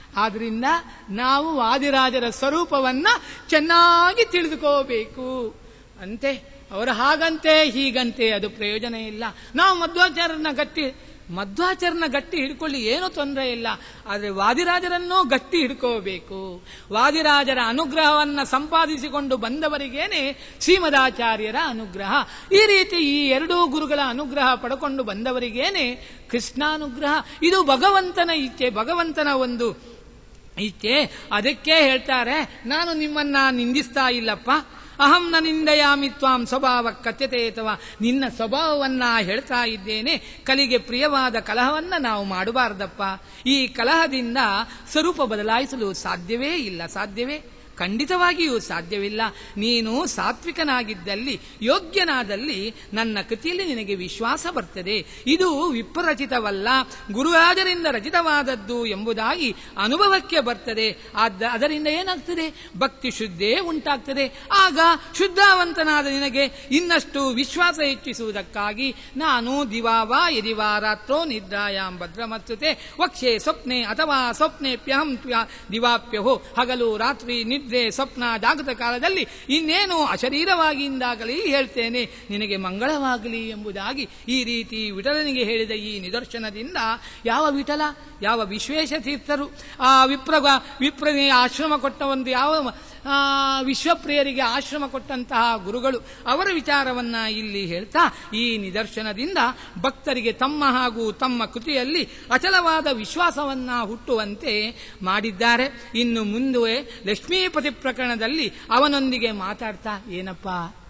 [SPEAKER 1] ಆದ್ರಿಂದ ನಾವು ವಾದಿರಾಜರ ಸ್ವರೂಪವನ್ನ ಚೆನ್ನಾಗಿ ತಿಳಿದುಕೋಬೇಕು ಅಂತೆ ಅವರು ಹಾಗಂತೆ ಹೀಗಂತೆ ಅದು ಪ್ರಯೋಜನ ಇಲ್ಲ ನಾವು ಮಧ್ವಾಚಾರ್ಯರನ್ನ ಗಟ್ಟಿ ಮಧ್ವಾಚಾರ್ಯನ ಗಟ್ಟಿ ಹಿಡ್ಕೊಳ್ಳಿ ಏನೂ ತೊಂದರೆ ಇಲ್ಲ ಆದರೆ ವಾದಿರಾಜರನ್ನೂ ಗಟ್ಟಿ ಹಿಡ್ಕೋಬೇಕು ವಾದಿರಾಜರ ಅನುಗ್ರಹವನ್ನ ಸಂಪಾದಿಸಿಕೊಂಡು ಬಂದವರಿಗೇನೆ ಶ್ರೀಮದಾಚಾರ್ಯರ ಅನುಗ್ರಹ ಈ ರೀತಿ ಈ ಎರಡೂ ಗುರುಗಳ ಅನುಗ್ರಹ ಪಡ್ಕೊಂಡು ಬಂದವರಿಗೇನೆ ಕೃಷ್ಣಾನುಗ್ರಹ ಇದು ಭಗವಂತನ ಇಚ್ಛೆ ಭಗವಂತನ ಒಂದು ಇಚ್ಛೆ ಅದಕ್ಕೆ ಹೇಳ್ತಾರೆ ನಾನು ನಿಮ್ಮನ್ನ ನಿಂದಿಸ್ತಾ ಇಲ್ಲಪ್ಪ ಅಹಂ ನ ನಿಂದಯಾಮಿ ತ್ವಾಂ ಸ್ವಭಾವ ಕಥ್ಯತೆ ಅಥವಾ ನಿನ್ನ ಸ್ವಭಾವವನ್ನ ಹೇಳ್ತಾ ಇದ್ದೇನೆ ಕಲಿಗೆ ಪ್ರಿಯವಾದ ಕಲಹವನ್ನ ನಾವು ಮಾಡಬಾರ್ದಪ್ಪ ಈ ಕಲಹದಿಂದ ಸ್ವರೂಪ ಬದಲಾಯಿಸಲು ಸಾಧ್ಯವೇ ಇಲ್ಲ ಸಾಧ್ಯವೇ ಖಂಡಿತವಾಗಿಯೂ ಸಾಧ್ಯವಿಲ್ಲ ನೀನು ಸಾತ್ವಿಕನಾಗಿದ್ದಲ್ಲಿ ಯೋಗ್ಯನಾದಲ್ಲಿ ನನ್ನ ಕೃತಿಯಲ್ಲಿ ನಿನಗೆ ವಿಶ್ವಾಸ ಬರ್ತದೆ ಇದು ವಿಪ್ರರಚಿತವಲ್ಲ ಗುರುರಾಜರಿಂದ ರಚಿತವಾದದ್ದು ಎಂಬುದಾಗಿ ಅನುಭವಕ್ಕೆ ಬರ್ತದೆ ಆದ ಅದರಿಂದ ಏನಾಗ್ತದೆ ಭಕ್ತಿ ಶುದ್ಧೇ ಉಂಟಾಗ್ತದೆ ಆಗ ಶುದ್ಧಾವಂತನಾದ ನಿನಗೆ ಇನ್ನಷ್ಟು ವಿಶ್ವಾಸ ಹೆಚ್ಚಿಸುವುದಕ್ಕಾಗಿ ನಾನು ದಿವಾವಾ ಯದಿವಾ ರಾತ್ರೋ ನಿದ್ರಾಯಾಂ ಭದ್ರಮತ್ತುತೆ ವಕ್ಷೆ ಸ್ವಪ್ನೆ ಅಥವಾ ಸ್ವಪ್ನೆಪ್ಯಹಂ ದಿವಾಪ್ಯಹೋ ಹಗಲು ರಾತ್ರಿ ನಿದ್ರೆ ಸ್ವಪ್ನ ಜಾಗೃತ ಕಾಲದಲ್ಲಿ ಇನ್ನೇನು ಅಶರೀರವಾಗಿಂದಾಗಲಿ ಹೇಳ್ತೇನೆ ನಿನಗೆ ಮಂಗಳವಾಗಲಿ ಎಂಬುದಾಗಿ ಈ ರೀತಿ ವಿಠಲನಿಗೆ ಹೇಳಿದ ಈ ನಿದರ್ಶನದಿಂದ ಯಾವ ವಿಠಲ ಯಾವ ವಿಶ್ವೇಶ ತೀರ್ಥರು ಆ ವಿಪ್ರ ವಿಪ್ರನಿಗೆ ಆಶ್ರಮ ಕೊಟ್ಟ ಒಂದು ಯಾವ ಆ, ವಿಶ್ವಪ್ರಿಯರಿಗೆ ಆಶ್ರಮ ಕೊಟ್ಟಂತಹ ಗುರುಗಳು ಅವರ ವಿಚಾರವನ್ನ ಇಲ್ಲಿ ಹೇಳ್ತಾ ಈ ನಿದರ್ಶನದಿಂದ ಭಕ್ತರಿಗೆ ತಮ್ಮ ಹಾಗೂ ತಮ್ಮ ಕೃತಿಯಲ್ಲಿ ಅಚಲವಾದ ವಿಶ್ವಾಸವನ್ನ ಹುಟ್ಟುವಂತೆ ಮಾಡಿದ್ದಾರೆ ಇನ್ನು ಮುಂದೆ ಲಕ್ಷ್ಮೀಪತಿ ಪ್ರಕರಣದಲ್ಲಿ ಅವನೊಂದಿಗೆ ಮಾತಾಡ್ತಾ ಏನಪ್ಪ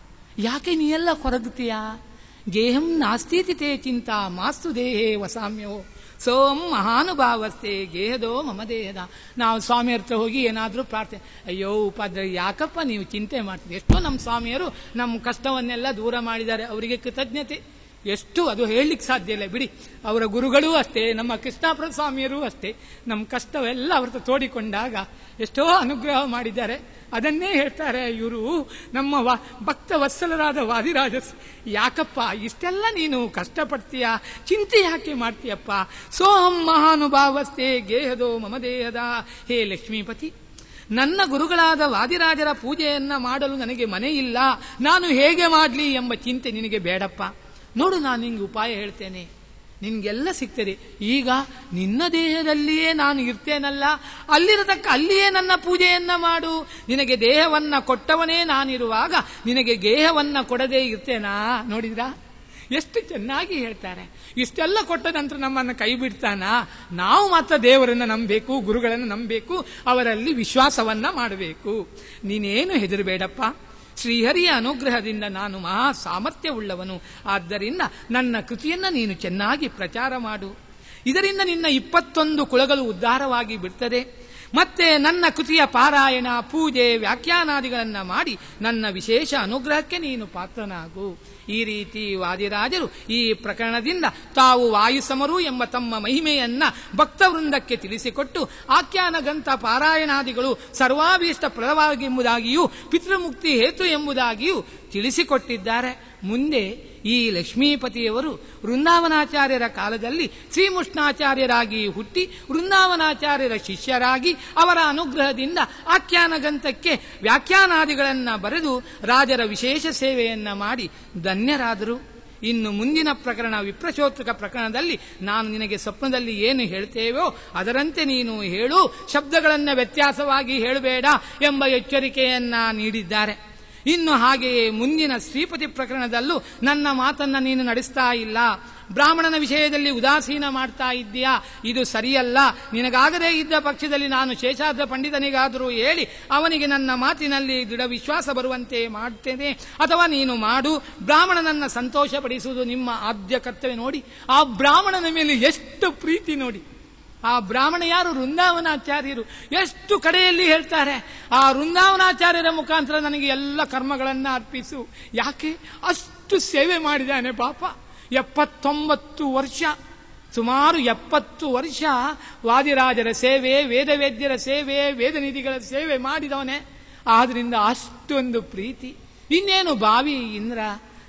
[SPEAKER 1] ಯಾಕೆ ನೀ ಎಲ್ಲ ಕೊರಗುತ್ತೀಯಾ ಗೇಹಂ ನಾಸ್ತೀತಿ ತೇ ಚಿಂತಾ ಮಾಸ್ತು ದೇಹೇ ವಸಾಮ್ಯೋ ಸೋಂ ಮಹಾನುಭಾವಸ್ತೆ ಗೇಹದೋ ಮಮ ದೇಹದ ನಾವು ಸ್ವಾಮಿ ಹತ್ರ ಹೋಗಿ ಏನಾದರೂ ಪ್ರಾರ್ಥನೆ ಅಯ್ಯೋ ಉಪಾಧ್ಯಾಯ ಯಾಕಪ್ಪ ನೀವು ಚಿಂತೆ ಮಾಡ್ತೀರಿ ಎಷ್ಟೋ ನಮ್ಮ ಸ್ವಾಮಿಯರು ನಮ್ಮ ಕಷ್ಟವನ್ನೆಲ್ಲ ದೂರ ಮಾಡಿದ್ದಾರೆ ಅವರಿಗೆ ಕೃತಜ್ಞತೆ ಎಷ್ಟು ಅದು ಹೇಳಲಿಕ್ಕೆ ಸಾಧ್ಯ ಇಲ್ಲ ಬಿಡಿ ಅವರ ಗುರುಗಳೂ ಅಷ್ಟೇ ನಮ್ಮ ಕೃಷ್ಣಾಪುರ ಸ್ವಾಮಿಯರೂ ಅಷ್ಟೇ ನಮ್ಮ ಕಷ್ಟವೆಲ್ಲ ಅವ್ರ ಹತ್ರ ತೋಡಿಕೊಂಡಾಗ ಎಷ್ಟೋ ಅನುಗ್ರಹ ಮಾಡಿದ್ದಾರೆ ಅದನ್ನೇ ಹೇಳ್ತಾರೆ ಇವರು ನಮ್ಮ ವ ಭಕ್ತ ವತ್ಸಲರಾದ ವಾದಿರಾಜ ಯಾಕಪ್ಪ ಇಷ್ಟೆಲ್ಲ ನೀನು ಕಷ್ಟಪಡ್ತೀಯ ಚಿಂತೆ ಯಾಕೆ ಮಾಡ್ತೀಯಪ್ಪ ಸೋಹಂ ಮಹಾನುಭಾವಸ್ತೆ ಗೇಹದೋ ಮಮ ದೇಹದ ಹೇ ಲಕ್ಷ್ಮೀಪತಿ ನನ್ನ ಗುರುಗಳಾದ ವಾದಿರಾಜರ ಪೂಜೆಯನ್ನ ಮಾಡಲು ನನಗೆ ಮನೆ ಇಲ್ಲ ನಾನು ಹೇಗೆ ಮಾಡಲಿ ಎಂಬ ಚಿಂತೆ ನಿನಗೆ ಬೇಡಪ್ಪ ನೋಡು ನಾನು ನಿಂಗೆ ಉಪಾಯ ಹೇಳ್ತೇನೆ ನಿನ್ಗೆಲ್ಲ ಸಿಗ್ತದೆ ಈಗ ನಿನ್ನ ದೇಹದಲ್ಲಿಯೇ ನಾನು ಇರ್ತೇನಲ್ಲ ಅಲ್ಲಿರತಕ್ಕ ಅಲ್ಲಿಯೇ ನನ್ನ ಪೂಜೆಯನ್ನ ಮಾಡು ನಿನಗೆ ದೇಹವನ್ನ ಕೊಟ್ಟವನೇ ನಾನಿರುವಾಗ ನಿನಗೆ ಗೇಹವನ್ನ ಕೊಡದೇ ಇರ್ತೇನಾ ನೋಡಿದ್ರಾ ಎಷ್ಟು ಚೆನ್ನಾಗಿ ಹೇಳ್ತಾರೆ ಇಷ್ಟೆಲ್ಲ ಕೊಟ್ಟ ನಂತರ ನಮ್ಮನ್ನು ಕೈ ಬಿಡ್ತಾನಾ ನಾವು ಮಾತ್ರ ದೇವರನ್ನ ನಂಬಬೇಕು ಗುರುಗಳನ್ನು ನಂಬಬೇಕು ಅವರಲ್ಲಿ ವಿಶ್ವಾಸವನ್ನ ಮಾಡಬೇಕು ನೀನೇನು ಹೆದರಬೇಡಪ್ಪ ಶ್ರೀಹರಿಯ ಅನುಗ್ರಹದಿಂದ ನಾನು ಮಹಾ ಸಾಮರ್ಥ್ಯವುಳ್ಳವನು ಆದ್ದರಿಂದ ನನ್ನ ಕೃತಿಯನ್ನ ನೀನು ಚೆನ್ನಾಗಿ ಪ್ರಚಾರ ಮಾಡು ಇದರಿಂದ ನಿನ್ನ ಇಪ್ಪತ್ತೊಂದು ಕುಳಗಳು ಉದ್ಧಾರವಾಗಿ ಬಿಡ್ತದೆ ಮತ್ತೆ ನನ್ನ ಕೃತಿಯ ಪಾರಾಯಣ ಪೂಜೆ ವ್ಯಾಖ್ಯಾನಾದಿಗಳನ್ನ ಮಾಡಿ ನನ್ನ ವಿಶೇಷ ಅನುಗ್ರಹಕ್ಕೆ ನೀನು ಪಾತ್ರನಾಗು ಈ ರೀತಿ ವಾದಿರಾಜರು ಈ ಪ್ರಕರಣದಿಂದ ತಾವು ವಾಯುಸಮರು ಎಂಬ ತಮ್ಮ ಮಹಿಮೆಯನ್ನ ಭಕ್ತವೃಂದಕ್ಕೆ ತಿಳಿಸಿಕೊಟ್ಟು ಆಖ್ಯಾನ ಗ್ರಂಥ ಪಾರಾಯಣಾದಿಗಳು ಸರ್ವಾಭೀಷ್ಟ ಪ್ರದವಾಗಿಂಬುದಾಗಿಯೂ ಪಿತೃಮುಕ್ತಿ ಹೇತು ಎಂಬುದಾಗಿಯೂ ತಿಳಿಸಿಕೊಟ್ಟಿದ್ದಾರೆ ಮುಂದೆ ಈ ಲಕ್ಷ್ಮೀಪತಿಯವರು ವೃಂದಾವನಾಚಾರ್ಯರ ಕಾಲದಲ್ಲಿ ಶ್ರೀಮುಷ್ಣಾಚಾರ್ಯರಾಗಿ ಹುಟ್ಟಿ ವೃಂದಾವನಾಚಾರ್ಯರ ಶಿಷ್ಯರಾಗಿ ಅವರ ಅನುಗ್ರಹದಿಂದ ಆಖ್ಯಾನ ಗ್ರಂಥಕ್ಕೆ ವ್ಯಾಖ್ಯಾನಾದಿಗಳನ್ನ ಬರೆದು ರಾಜರ ವಿಶೇಷ ಸೇವೆಯನ್ನ ಮಾಡಿ ಧನ್ಯರಾದರು ಇನ್ನು ಮುಂದಿನ ಪ್ರಕರಣ ವಿಪ್ರಚೋತ್ರಕ ಪ್ರಕರಣದಲ್ಲಿ ನಾನು ನಿನಗೆ ಸ್ವಪ್ನದಲ್ಲಿ ಏನು ಹೇಳ್ತೇವೋ ಅದರಂತೆ ನೀನು ಹೇಳು ಶಬ್ದಗಳನ್ನು ವ್ಯತ್ಯಾಸವಾಗಿ ಹೇಳಬೇಡ ಎಂಬ ಎಚ್ಚರಿಕೆಯನ್ನ ನೀಡಿದ್ದಾರೆ ಇನ್ನು ಹಾಗೆಯೇ ಮುಂದಿನ ಶ್ರೀಪತಿ ಪ್ರಕರಣದಲ್ಲೂ ನನ್ನ ಮಾತನ್ನ ನೀನು ನಡೆಸ್ತಾ ಇಲ್ಲ ಬ್ರಾಹ್ಮಣನ ವಿಷಯದಲ್ಲಿ ಉದಾಸೀನ ಮಾಡ್ತಾ ಇದ್ದೀಯಾ ಇದು ಸರಿಯಲ್ಲ ನಿನಗಾಗದೇ ಇದ್ದ ಪಕ್ಷದಲ್ಲಿ ನಾನು ಶೇಷಾದ್ರ ಪಂಡಿತನಿಗಾದರೂ ಹೇಳಿ ಅವನಿಗೆ ನನ್ನ ಮಾತಿನಲ್ಲಿ ದೃಢ ವಿಶ್ವಾಸ ಬರುವಂತೆ ಮಾಡ್ತೇನೆ ಅಥವಾ ನೀನು ಮಾಡು ಬ್ರಾಹ್ಮಣನನ್ನ ಸಂತೋಷಪಡಿಸುವುದು ನಿಮ್ಮ ಆದ್ಯ ಕರ್ತವ್ಯ ನೋಡಿ ಆ ಬ್ರಾಹ್ಮಣನ ಮೇಲೆ ಎಷ್ಟು ಪ್ರೀತಿ ನೋಡಿ ಆ ಬ್ರಾಹ್ಮಣ ಯಾರು ವೃಂದಾವನಾಚಾರ್ಯರು ಎಷ್ಟು ಕಡೆಯಲ್ಲಿ ಹೇಳ್ತಾರೆ ಆ ವೃಂದಾವನಾಚಾರ್ಯರ ಮುಖಾಂತರ ನನಗೆ ಎಲ್ಲ ಕರ್ಮಗಳನ್ನ ಅರ್ಪಿಸು ಯಾಕೆ ಅಷ್ಟು ಸೇವೆ ಮಾಡಿದ್ದಾನೆ ಪಾಪ ಎಪ್ಪತ್ತೊಂಬತ್ತು ವರ್ಷ ಸುಮಾರು ಎಪ್ಪತ್ತು ವರ್ಷ ವಾದಿರಾಜರ ಸೇವೆ ವೇದವೇದ್ಯರ ಸೇವೆ ವೇದನಿಧಿಗಳ ಸೇವೆ ಮಾಡಿದವನೇ ಆದ್ರಿಂದ ಅಷ್ಟೊಂದು ಪ್ರೀತಿ ಇನ್ನೇನು ಬಾವಿ ಇಂದ್ರ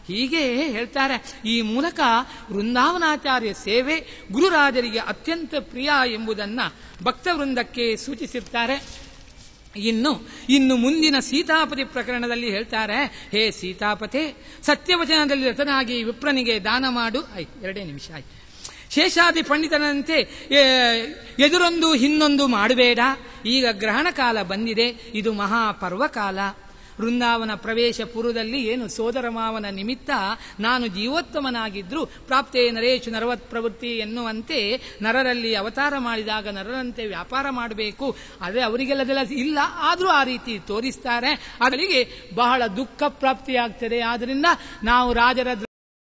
[SPEAKER 1] ಹೀಗೆ ಹೇಳ್ತಾರೆ ಈ ಮೂಲಕ ವೃಂದಾವನಾಚಾರ್ಯ ಸೇವೆ ಗುರುರಾಜರಿಗೆ ಅತ್ಯಂತ ಪ್ರಿಯ ಎಂಬುದನ್ನ ಭಕ್ತವೃಂದಕ್ಕೆ ಸೂಚಿಸಿರ್ತಾರೆ ಇನ್ನು ಇನ್ನು ಮುಂದಿನ ಸೀತಾಪತಿ ಪ್ರಕರಣದಲ್ಲಿ ಹೇಳ್ತಾರೆ ಹೇ ಸೀತಾಪತೆ ಸತ್ಯವಚನದಲ್ಲಿ ರತನಾಗಿ ವಿಪ್ರನಿಗೆ ದಾನ ಮಾಡು ಐ ಎರಡೇ ನಿಮಿಷ ಆಯ್ತು ಶೇಷಾದಿ ಪಂಡಿತನಂತೆ ಏ, ಎದುರೊಂದು ಹಿನ್ನೊಂದು ಮಾಡಬೇಡ ಈಗ ಗ್ರಹಣ ಕಾಲ ಬಂದಿದೆ ಇದು ಮಹಾಪರ್ವಕಾಲ ವೃಂದಾವನ ಪ್ರವೇಶ ಪೂರ್ವದಲ್ಲಿ ಏನು ಸೋದರ ಮಾವನ ನಿಮಿತ್ತ ನಾನು ಜೀವೋತ್ತಮನಾಗಿದ್ರೂ ಪ್ರಾಪ್ತೇ ನರೇಶು ನರವತ್ ಪ್ರವೃತ್ತಿ ಎನ್ನುವಂತೆ ನರರಲ್ಲಿ ಅವತಾರ ಮಾಡಿದಾಗ ನರರಂತೆ ವ್ಯಾಪಾರ ಮಾಡಬೇಕು ಅದೇ ಅವರಿಗೆಲ್ಲದೆಲ್ಲ ಇಲ್ಲ ಆದರೂ ಆ ರೀತಿ ತೋರಿಸ್ತಾರೆ ಅವರಿಗೆ ಬಹಳ ದುಃಖ ಪ್ರಾಪ್ತಿಯಾಗ್ತದೆ ಆದ್ರಿಂದ ನಾವು ರಾಜರ